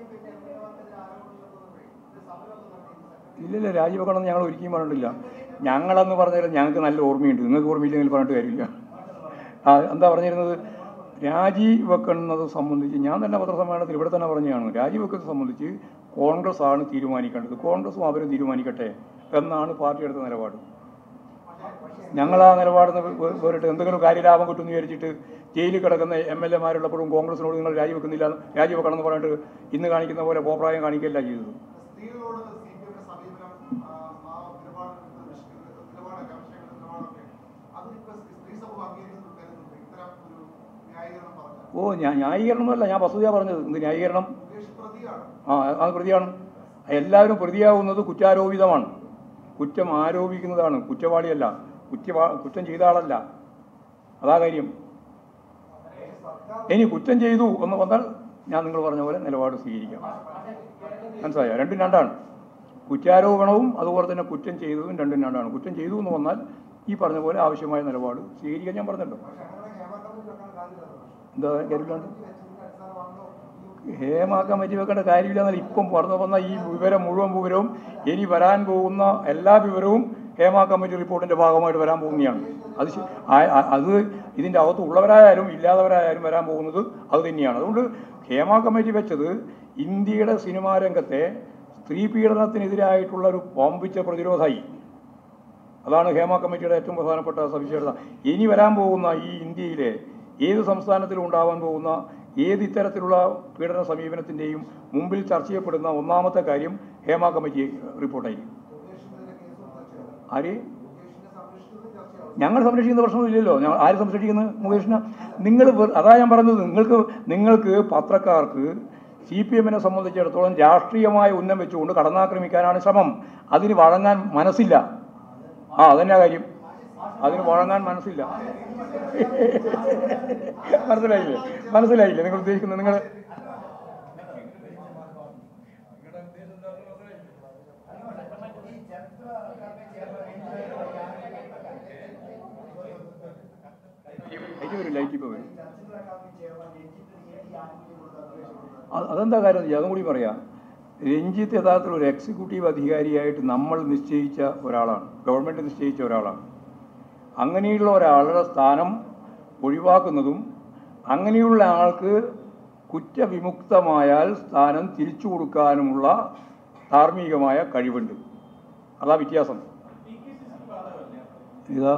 ഇല്ലില്ല രാജിവെക്കണമെന്ന് ഞങ്ങൾ ഒരിക്കലും പറഞ്ഞിട്ടില്ല ഞങ്ങളെന്ന് പറഞ്ഞാൽ ഞങ്ങൾക്ക് നല്ല ഓർമ്മയുണ്ട് നിങ്ങൾക്ക് ഓർമ്മയില്ലെങ്കിൽ പറഞ്ഞിട്ട് കാര്യമില്ല ആ എന്താ പറഞ്ഞിരുന്നത് രാജിവെക്കുന്നത് സംബന്ധിച്ച് ഞാൻ തന്നെ പത്രസമ്മേളനത്തിൽ ഇവിടെ തന്നെ പറഞ്ഞതാണ് രാജിവെക്കുന്നത് സംബന്ധിച്ച് കോൺഗ്രസ് ആണ് തീരുമാനിക്കേണ്ടത് കോൺഗ്രസും അവരും തീരുമാനിക്കട്ടെ എന്നാണ് പാർട്ടി എടുത്ത നിലപാട് ഞങ്ങൾ ആ നിലപാട് വേറിട്ട് എന്തെങ്കിലും കാര്യലാഭം കിട്ടുമെന്ന് വിചാരിച്ചിട്ട് ജയിലിൽ കിടക്കുന്ന എം എൽ എമാരുള്ളപ്പോഴും കോൺഗ്രസിനോട് നിങ്ങൾ രാജിവെക്കുന്നില്ല രാജിവെക്കണം എന്ന് പറഞ്ഞിട്ട് ഇന്ന് കാണിക്കുന്ന പോലെ കോപ്രായം കാണിക്കുകയല്ല ചെയ്തത് സ്ത്രീകളോട് സി പി എമ്മിന്റെ സമീപനം ആ, ആ നിലപാട് നിലപാടൊക്കെ ആവശ്യങ്ങളുടെ നിലപാടൊക്കെ അതിപ്പോ സ്ത്രീ സമൂഹം അംഗീകരിക്കുന്നു കരുതുന്നു ഇത്തരം ഒരു ന്യായീകരണം പറഞ്ഞാൽ ഓ ഞാൻ ന്യായീകരണമല്ല ഞാൻ വസ്തുതയാണ് പറഞ്ഞത് എന്ത് ന്യായീകരണം മുകേഷ് പ്രതിയാണ് ആ അത് പ്രതിയാണ് എല്ലാവരും പ്രതിയാവുന്നത് കുറ്റാരോപിതമാണ് കുറ്റം ആരോപിക്കുന്നതാണ് കുറ്റവാളിയല്ല കുറ്റവാ കുറ്റം ചെയ്ത ആളല്ല അതാ കാര്യം ഇനി കുറ്റം ചെയ്തു എന്ന് വന്നാൽ ഞാൻ നിങ്ങൾ പറഞ്ഞ പോലെ നിലപാട് സ്വീകരിക്കാം മനസ്സിലായോ രണ്ടും രണ്ടാണ് കുറ്റാരോപണവും അതുപോലെ തന്നെ കുറ്റം ചെയ്തതും രണ്ടും രണ്ടാണ് കുറ്റം ചെയ്തു എന്ന് വന്നാൽ ഈ പറഞ്ഞ പോലെ ആവശ്യമായ നിലപാട് സ്വീകരിക്കാൻ ഞാൻ പറഞ്ഞല്ലോ എന്താ കാര്യമില്ലാണ്ട് ഹേമ കമ്മിറ്റി വെക്കേണ്ട കാര്യമില്ലെന്നാൽ ഇപ്പം പുറത്തു വന്ന ഈ വിവരം മുഴുവൻ വിവരവും ഇനി വരാൻ പോകുന്ന എല്ലാ വിവരവും ഹേമ കമ്മിറ്റി റിപ്പോർട്ടിന്റെ ഭാഗമായിട്ട് വരാൻ പോകുന്നതാണ് അത് ശ- ആ- ആ- അത് ഇതിൻ്റെ അകത്ത് ഉള്ളവരായാലും ഇല്ലാത്തവരായാലും വരാൻ പോകുന്നത് അത് തന്നെയാണ് അതുകൊണ്ട് ഹേമ കമ്മിറ്റി വെച്ചത് ഇന്ത്യയുടെ സിനിമാ രംഗത്തെ സ്ത്രീ പീഡനത്തിനെതിരായിട്ടുള്ള ഒരു പമ്പിച്ച പ്രതിരോധമായി അതാണ് ഹേമ കമ്മിറ്റിയുടെ ഏറ്റവും പ്രധാനപ്പെട്ട സവിശേഷത ഇനി വരാൻ പോകുന്ന ഈ ഇന്ത്യയിലെ ഏത് സംസ്ഥാനത്തിലും ഉണ്ടാവാൻ പോകുന്ന ഏത് ഇത്തരത്തിലുള്ള പീഡന സമീപനത്തിൻ്റെയും മുമ്പിൽ ചർച്ച ചെയ്യപ്പെടുന്ന ഒന്നാമത്തെ കാര്യം ഹേമ കമ്മിറ്റി റിപ്പോർട്ടായിരിക്കും ആര് ഞങ്ങൾ സംരക്ഷിക്കുന്ന പ്രശ്നമില്ലല്ലോ ഞങ്ങൾ ആര് സംരക്ഷിക്കുന്നത് മുകേഷിന് നിങ്ങൾ വെറു- അതാ ഞാൻ പറഞ്ഞത് നിങ്ങൾക്ക് നിങ്ങൾക്ക് പത്രക്കാർക്ക് സി പി എമ്മിനെ സംബന്ധിച്ചിടത്തോളം രാഷ്ട്രീയമായ ഉന്നം വെച്ചുകൊണ്ട് കടന്നാക്രമിക്കാനാണ് ശ്രമം അതിന് വഴങ്ങാൻ മനസ്സില്ല ആ അതന്നെ കാര്യം അതിന് വഴങ്ങാൻ മനസ്സില്ല മനസ്സിലായില്ലേ മനസ്സിലായില്ലേ നിങ്ങൾ ഉദ്ദേശിക്കുന്നത് നിങ്ങൾ ലൈറ്റ് വരും ലൈറ്റ് ഇപ്പോൾ വരും അത് അതെന്താ കാര്യം എന്ന് വെച്ചാൽ അതും കൂടി പറയാം രഞ്ജിത്ത് യഥാർത്ഥത്തിൽ ഒരു എക്സിക്യൂട്ടീവ് അധികാരിയായിട്ട് നമ്മൾ നിശ്ചയിച്ച ഒരാളാണ് ഗവൺമെൻറ് നിശ്ചയിച്ച ഒരാളാണ് അങ്ങനെയുള്ള ഒരാളുടെ സ്ഥാനം ഒഴിവാക്കുന്നതും അങ്ങനെയുള്ള ആൾക്ക് കുറ്റവിമുക്തമായാൽ സ്ഥാനം തിരിച്ചു കൊടുക്കാനുമുള്ള ധാർമ്മികമായ കഴിവുണ്ട് അതാ വ്യത്യാസം ഇതാ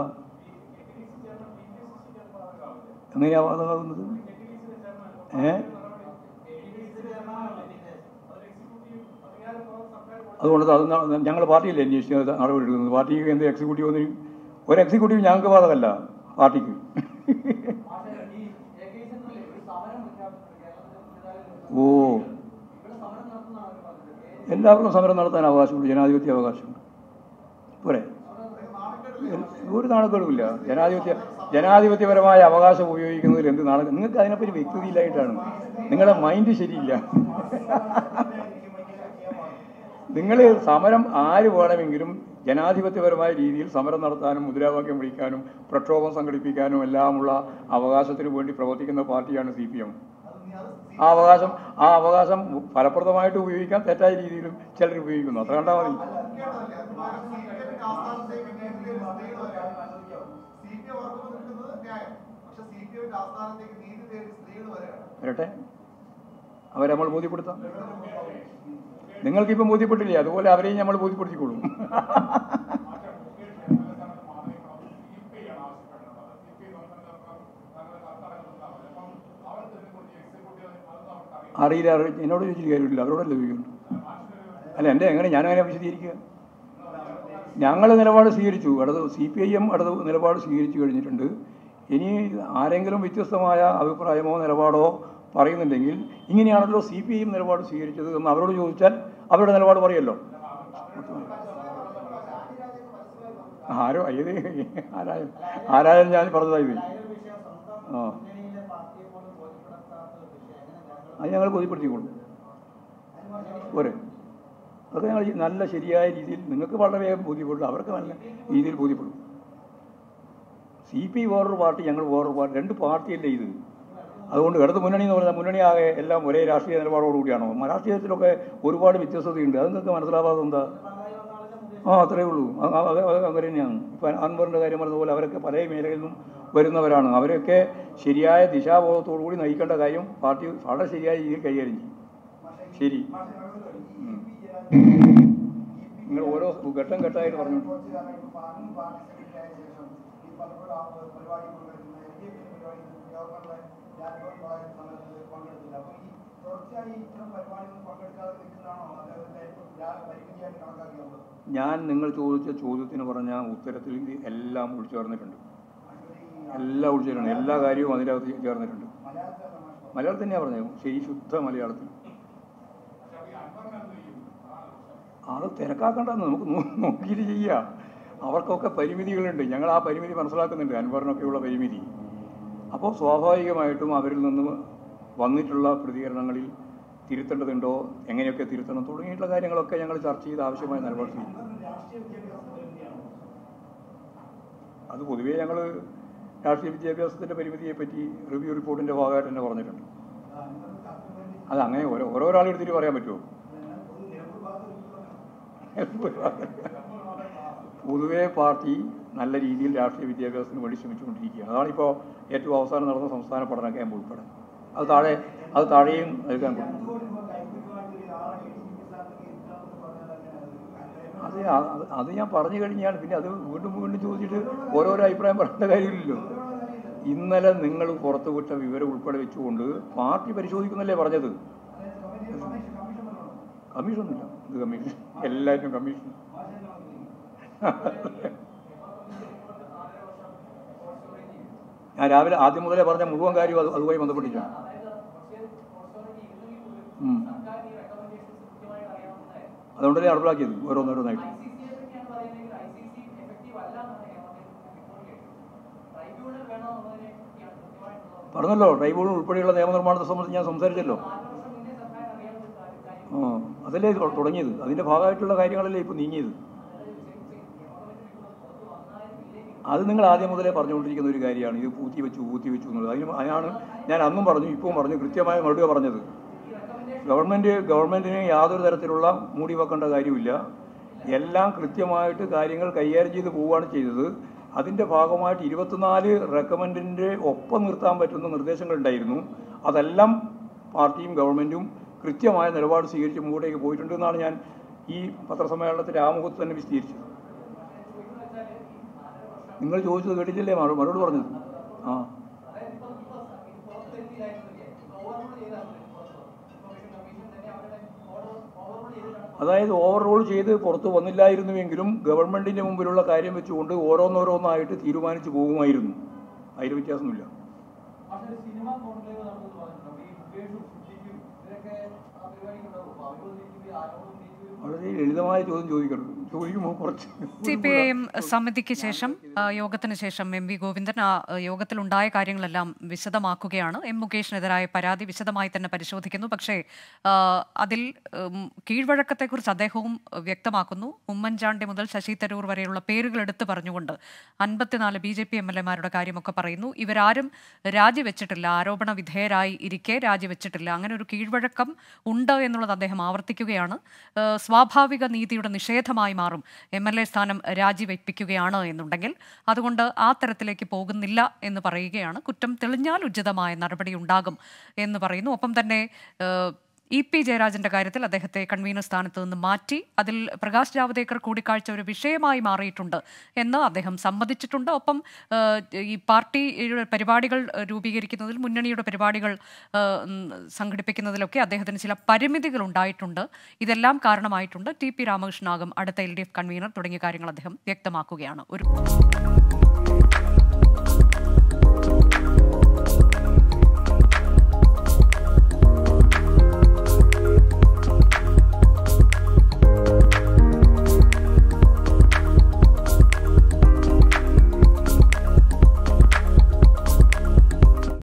എങ്ങനെയാ ബാധകമാകുന്നത് ഏ അതുകൊണ്ട് അത് ഞങ്ങൾ പാർട്ടിയല്ലേ അന്വേഷിക്കുന്നത് നടപടി എടുക്കുന്നത് പാർട്ടിക്ക് എന്ത് എക്സിക്യൂട്ടീവ് ഒന്നും ഒരു എക്സിക്യൂട്ടീവ് ഞങ്ങൾക്ക് ബാധകമല്ല പാർട്ടിക്ക് ഓ എല്ലാവർക്കും സമരം നടത്താൻ അവകാശമുണ്ട് ജനാധിപത്യ അവകാശമുണ്ട് പോരെ ഒരു നാണക്കേടുമില്ല ജനാധിപത്യ ജനാധിപത്യപരമായ അവകാശം ഉപയോഗിക്കുന്നതിൽ എന്ത് നാണ നിങ്ങൾക്ക് അതിനെപ്പറ്റി വ്യക്തതയില്ലായിട്ടാണ് നിങ്ങളുടെ മൈൻഡ് ശരിയില്ല നിങ്ങൾ സമരം ആര് വേണമെങ്കിലും ജനാധിപത്യപരമായ രീതിയിൽ സമരം നടത്താനും മുദ്രാവാക്യം വിളിക്കാനും പ്രക്ഷോഭം സംഘടിപ്പിക്കാനും എല്ലാമുള്ള അവകാശത്തിന് വേണ്ടി പ്രവർത്തിക്കുന്ന പാർട്ടിയാണ് സി പി എം ആ അവകാശം ആ അവകാശം ഫലപ്രദമായിട്ട് ഉപയോഗിക്കാൻ തെറ്റായ രീതിയിലും ചിലർ ഉപയോഗിക്കുന്നു അത്ര കണ്ടാൽ മതി വരട്ടെ അവരെ നമ്മൾ ബോധ്യപ്പെടുത്താം നിങ്ങൾക്കിപ്പം ബോധ്യപ്പെട്ടില്ലേ അതുപോലെ അവരെയും നമ്മൾ ബോധ്യപ്പെടുത്തിക്കോളും അറിയില്ല അറി- എന്നോട് ചോദിച്ചിട്ട് കാര്യമില്ല അവരോടല്ലേ ചോദിക്കുന്നു അല്ല എൻ്റെ എങ്ങനെ ഞാനങ്ങനെ വിശദീകരിക്കുക ഞങ്ങൾ നിലപാട് സ്വീകരിച്ചു ഇടത് സി പി ഐ എം ഇടത് നിലപാട് സ്വീകരിച്ചു കഴിഞ്ഞിട്ടുണ്ട് ഇനി ആരെങ്കിലും വ്യത്യസ്തമായ അഭിപ്രായമോ നിലപാടോ പറയുന്നുണ്ടെങ്കിൽ ഇങ്ങനെയാണല്ലോ സി പി ഐ എം നിലപാട് സ്വീകരിച്ചത് എന്ന് അവരോട് ചോദിച്ചാൽ അവരുടെ നിലപാട് പറയല്ലോ ആരോ ഏത് ആരായാലും ആരായാലും ഞാൻ പറഞ്ഞതായത് ആ അത് ഞങ്ങൾ ബോധ്യപ്പെടുത്തിക്കോളും പോരെ അതൊക്കെ ഞങ്ങൾ നല്ല ശരിയായ രീതിയിൽ നിങ്ങൾക്ക് വളരെ വേഗം ബോധ്യപ്പെടും അവർക്ക് നല്ല രീതിയിൽ ബോധ്യപ്പെടും സി പി വേറൊരു പാർട്ടി ഞങ്ങൾ വേറൊരു പാർട്ടി രണ്ട് പാർട്ടിയല്ലേ ഇത് അതുകൊണ്ട് ഇടത് മുന്നണി എന്ന് പറഞ്ഞാൽ മുന്നണി ആകെ എല്ലാം ഒരേ രാഷ്ട്രീയ നിലപാടോടുകൂടിയാണോ രാഷ്ട്രീയത്തിലൊക്കെ ഒരുപാട് വ്യത്യസ്തതയുണ്ട് അത് നിങ്ങൾക്ക് മനസ്സിലാവാതെ എന്താ ആ അത്രേ ഉള്ളൂ അ- അ- അത് അത് അങ്ങനെ തന്നെയാണ് ഇപ്പം അൻവറിൻ്റെ കാര്യം പറഞ്ഞതുപോലെ അവരൊക്കെ പല മേഖലകളിൽ നിന്നും വരുന്നവരാണ് അവരൊക്കെ ശരിയായ ദിശാബോധത്തോടു കൂടി നയിക്കേണ്ട കാര്യം പാർട്ടി വളരെ ശരിയായ രീതിയിൽ കൈകാര്യം ചെയ്യും ശരി ഉം. നിങ്ങൾ ഓരോ ഘട്ടം ഘട്ടമായിട്ട് പറഞ്ഞു ഞാൻ നിങ്ങൾ ചോദിച്ച ചോദ്യത്തിന് പറഞ്ഞ ഉത്തരത്തിൽ ഇത് എല്ലാം ഉൾച്ചേർന്നിട്ടുണ്ട് എല്ലാം ഉൾച്ചേർന്ന് എല്ലാ കാര്യവും അതിനകത്ത് ചേർന്നിട്ടുണ്ട് മലയാളത്തിൽ തന്നെയാണ് പറഞ്ഞത് ശരി ശുദ്ധ മലയാളത്തിൽ അത് തിരക്കാക്കണ്ടെന്ന് നമുക്ക് നോ- നോക്കിയിട്ട് ചെയ്യാം അവർക്കൊക്കെ പരിമിതികളുണ്ട് ഞങ്ങൾ ആ പരിമിതി മനസ്സിലാക്കുന്നുണ്ട് അൻവറിനൊക്കെയുള്ള പരിമിതി അപ്പോൾ സ്വാഭാവികമായിട്ടും അവരിൽ നിന്ന് വന്നിട്ടുള്ള പ്രതികരണങ്ങളിൽ തിരുത്തേണ്ടതുണ്ടോ എങ്ങനെയൊക്കെ തിരുത്തണം തുടങ്ങിയിട്ടുള്ള കാര്യങ്ങളൊക്കെ ഞങ്ങൾ ചർച്ച ചെയ്ത് ആവശ്യമായ നിലപാട് സ്വീകരിക്കും അത് പൊതുവേ ഞങ്ങൾ രാഷ്ട്രീയ വിദ്യാഭ്യാസത്തിൻ്റെ പരിമിതിയെ പറ്റി റിവ്യൂ റിപ്പോർട്ടിൻ്റെ ഭാഗമായിട്ട് തന്നെ പറഞ്ഞിട്ടുണ്ട് അത് അങ്ങനെ ഓരോ ഓരോരാൾ എടുത്തിട്ട് പറയാൻ പറ്റുമോ പൊതുവേ പാർട്ടി നല്ല രീതിയിൽ രാഷ്ട്രീയ വിദ്യാഭ്യാസത്തിന് വേണ്ടി ശ്രമിച്ചുകൊണ്ടിരിക്കുകയാണ് അതാണിപ്പോൾ ഏറ്റവും അവസാനം നടന്ന സംസ്ഥാന പഠന ക്യാമ്പ് ഉൾപ്പെടെ അത് താഴെ അത് താഴെയും നൽകാൻ കൊടുക്കും അത് ആ- അത് അത് ഞാൻ പറഞ്ഞു കഴിഞ്ഞാൽ പിന്നെ അത് വീണ്ടും വീണ്ടും ചോദിച്ചിട്ട് ഓരോരോ അഭിപ്രായം പറയേണ്ട കാര്യമില്ലല്ലോ ഇന്നലെ നിങ്ങൾ പുറത്തുവിട്ട വിവരം ഉൾപ്പെടെ വെച്ചുകൊണ്ട് പാർട്ടി പരിശോധിക്കുന്നല്ലേ പറഞ്ഞത് കമ്മീഷനൊന്നുമില്ല ഇത് കമ്മീഷൻ എല്ലാവരും കമ്മീഷൻ ഞാൻ രാവിലെ ആദ്യം മുതലേ പറഞ്ഞ മുഴുവൻ കാര്യം അത് അതുമായി ബന്ധപ്പെട്ടിട്ടാണ് ഉം. അതുകൊണ്ടല്ലേ നടപ്പിലാക്കിയത് ഓരോന്നോരോന്നായിട്ട് പറഞ്ഞല്ലോ ട്രൈബ്യൂണൽ ഉൾപ്പെടെയുള്ള നിയമനിർമ്മാണത്തെ സംബന്ധിച്ച് ഞാൻ സംസാരിച്ചല്ലോ ആ അതല്ലേ ഇത് തുടങ്ങിയത് അതിൻ്റെ ഭാഗമായിട്ടുള്ള കാര്യങ്ങളല്ലേ ഇപ്പോൾ നീങ്ങിയത് അത് നിങ്ങൾ ആദ്യം മുതലേ പറഞ്ഞുകൊണ്ടിരിക്കുന്ന ഒരു കാര്യമാണ് ഇത് പൂത്തി വെച്ചു പൂത്തി വെച്ചു എന്നുള്ളത് അതിന് അതിനാണ് ഞാൻ അന്നും പറഞ്ഞു ഇപ്പം പറഞ്ഞു കൃത്യമായ മറുപടി പറഞ്ഞത് ഗവൺമെൻറ് ഗവൺമെൻറ്റിന് യാതൊരു തരത്തിലുള്ള മൂടി വെക്കേണ്ട കാര്യമില്ല എല്ലാം കൃത്യമായിട്ട് കാര്യങ്ങൾ കൈകാര്യം ചെയ്ത് പോവുകയാണ് ചെയ്തത് അതിൻ്റെ ഭാഗമായിട്ട് ഇരുപത്തിനാല് റെക്കമെൻഡിൻ്റെ ഒപ്പം നിർത്താൻ പറ്റുന്ന നിർദ്ദേശങ്ങളുണ്ടായിരുന്നു അതെല്ലാം പാർട്ടിയും ഗവൺമെൻറ്റും കൃത്യമായ നിലപാട് സ്വീകരിച്ച് മുമ്പോട്ടേക്ക് പോയിട്ടുണ്ട് എന്നാണ് ഞാൻ ഈ പത്രസമ്മേളനത്തിൻ്റെ ആമുഖത്ത് തന്നെ വിശദീകരിച്ചത് നിങ്ങൾ ചോദിച്ചത് കേട്ടിട്ടില്ലേ മറു മറുപടി പറഞ്ഞത് ആ അതായത് ഓവർറോൾ ചെയ്ത് പുറത്തു വന്നില്ലായിരുന്നുവെങ്കിലും ഗവൺമെന്റിന്റെ മുമ്പിലുള്ള കാര്യം വെച്ചുകൊണ്ട് ഓരോന്നോരോന്നായിട്ട് തീരുമാനിച്ചു പോകുമായിരുന്നു അതിൽ വ്യത്യാസമൊന്നുമില്ല പക്ഷേ സിനിമ കോൺക്ലേവ് നടന്നത് പറഞ്ഞിട്ടുണ്ട് ഈ മുകേഷും സിദ്ദിഖും ഇവരൊക്കെ ആ പരിപാടിക്ക് ഉണ്ടാവും അപ്പൊ അവരോട് തിരിച്ച് ആരോടും തിരിച്ചു വളരെ ലളിതമായ ചോദ്യം ചോദിക്കണം ചോദിക്കുമ്പോൾ കുറച്ച് സി പി ഐ എം സമിതിക്ക് ശേഷം ആ, യോഗത്തിന് ശേഷം എം വി ഗോവിന്ദൻ ആ ആ, യോഗത്തിലുണ്ടായ കാര്യങ്ങളെല്ലാം വിശദമാക്കുകയാണ് എം മുകേഷിനെതിരായ പരാതി വിശദമായി തന്നെ പരിശോധിക്കുന്നു പക്ഷേ ആ, അതിൽ ഉം, കീഴ്വഴക്കത്തെക്കുറിച്ച് അദ്ദേഹവും വ്യക്തമാക്കുന്നു ഉമ്മൻചാണ്ടി മുതൽ ശശി തരൂർ വരെയുള്ള പേരുകൾ എടുത്തു പറഞ്ഞുകൊണ്ട് അൻപത്തിനാല് B J P M L എമാരുടെ കാര്യമൊക്കെ പറയുന്നു ഇവരാരും രാജിവെച്ചിട്ടില്ല ആരോപണ വിധേയരായി ഇരിക്കെ രാജിവെച്ചിട്ടില്ല അങ്ങനെ ഒരു കീഴ്വഴക്കം ഉണ്ട് എന്നുള്ളത് അദ്ദേഹം ആവർത്തിക്കുകയാണ് ഏഹ് സ്വാഭാവിക നീതിയുടെ നിഷേധമായി മാറും എം എൽ എ സ്ഥാനം രാജിവെപ്പിക്കുകയാണ് എന്നുണ്ടെങ്കിൽ അതുകൊണ്ട് ആ തരത്തിലേക്ക് പോകുന്നില്ല എന്ന് പറയുകയാണ് കുറ്റം തെളിഞ്ഞാൽ ഉചിതമായ നടപടി ഉണ്ടാകും എന്ന് പറയുന്നു ഒപ്പം തന്നെ ഏഹ് ഇ പി ജയരാജന്റെ കാര്യത്തിൽ അദ്ദേഹത്തെ കൺവീനർ സ്ഥാനത്ത് നിന്ന് മാറ്റി അതിൽ പ്രകാശ് ജാവദേക്കർ കൂടിക്കാഴ്ച ഒരു വിഷയമായി മാറിയിട്ടുണ്ട് എന്ന് അദ്ദേഹം സമ്മതിച്ചിട്ടുണ്ട് ഒപ്പം ഏഹ്, ഈ പാർട്ടിയുടെ പരിപാടികൾ ഏഹ്, രൂപീകരിക്കുന്നതിൽ മുന്നണിയുടെ പരിപാടികൾ ഏഹ്, ഉം, സംഘടിപ്പിക്കുന്നതിലൊക്കെ അദ്ദേഹത്തിന് ചില പരിമിതികൾ ഉണ്ടായിട്ടുണ്ട് ഇതെല്ലാം കാരണമായിട്ടുണ്ട് ടി പി രാമകൃഷ്ണനാകും അടുത്ത എൽ ഡി എഫ് കൺവീനർ തുടങ്ങിയ കാര്യങ്ങൾ അദ്ദേഹം വ്യക്തമാക്കുകയാണ് ഒരു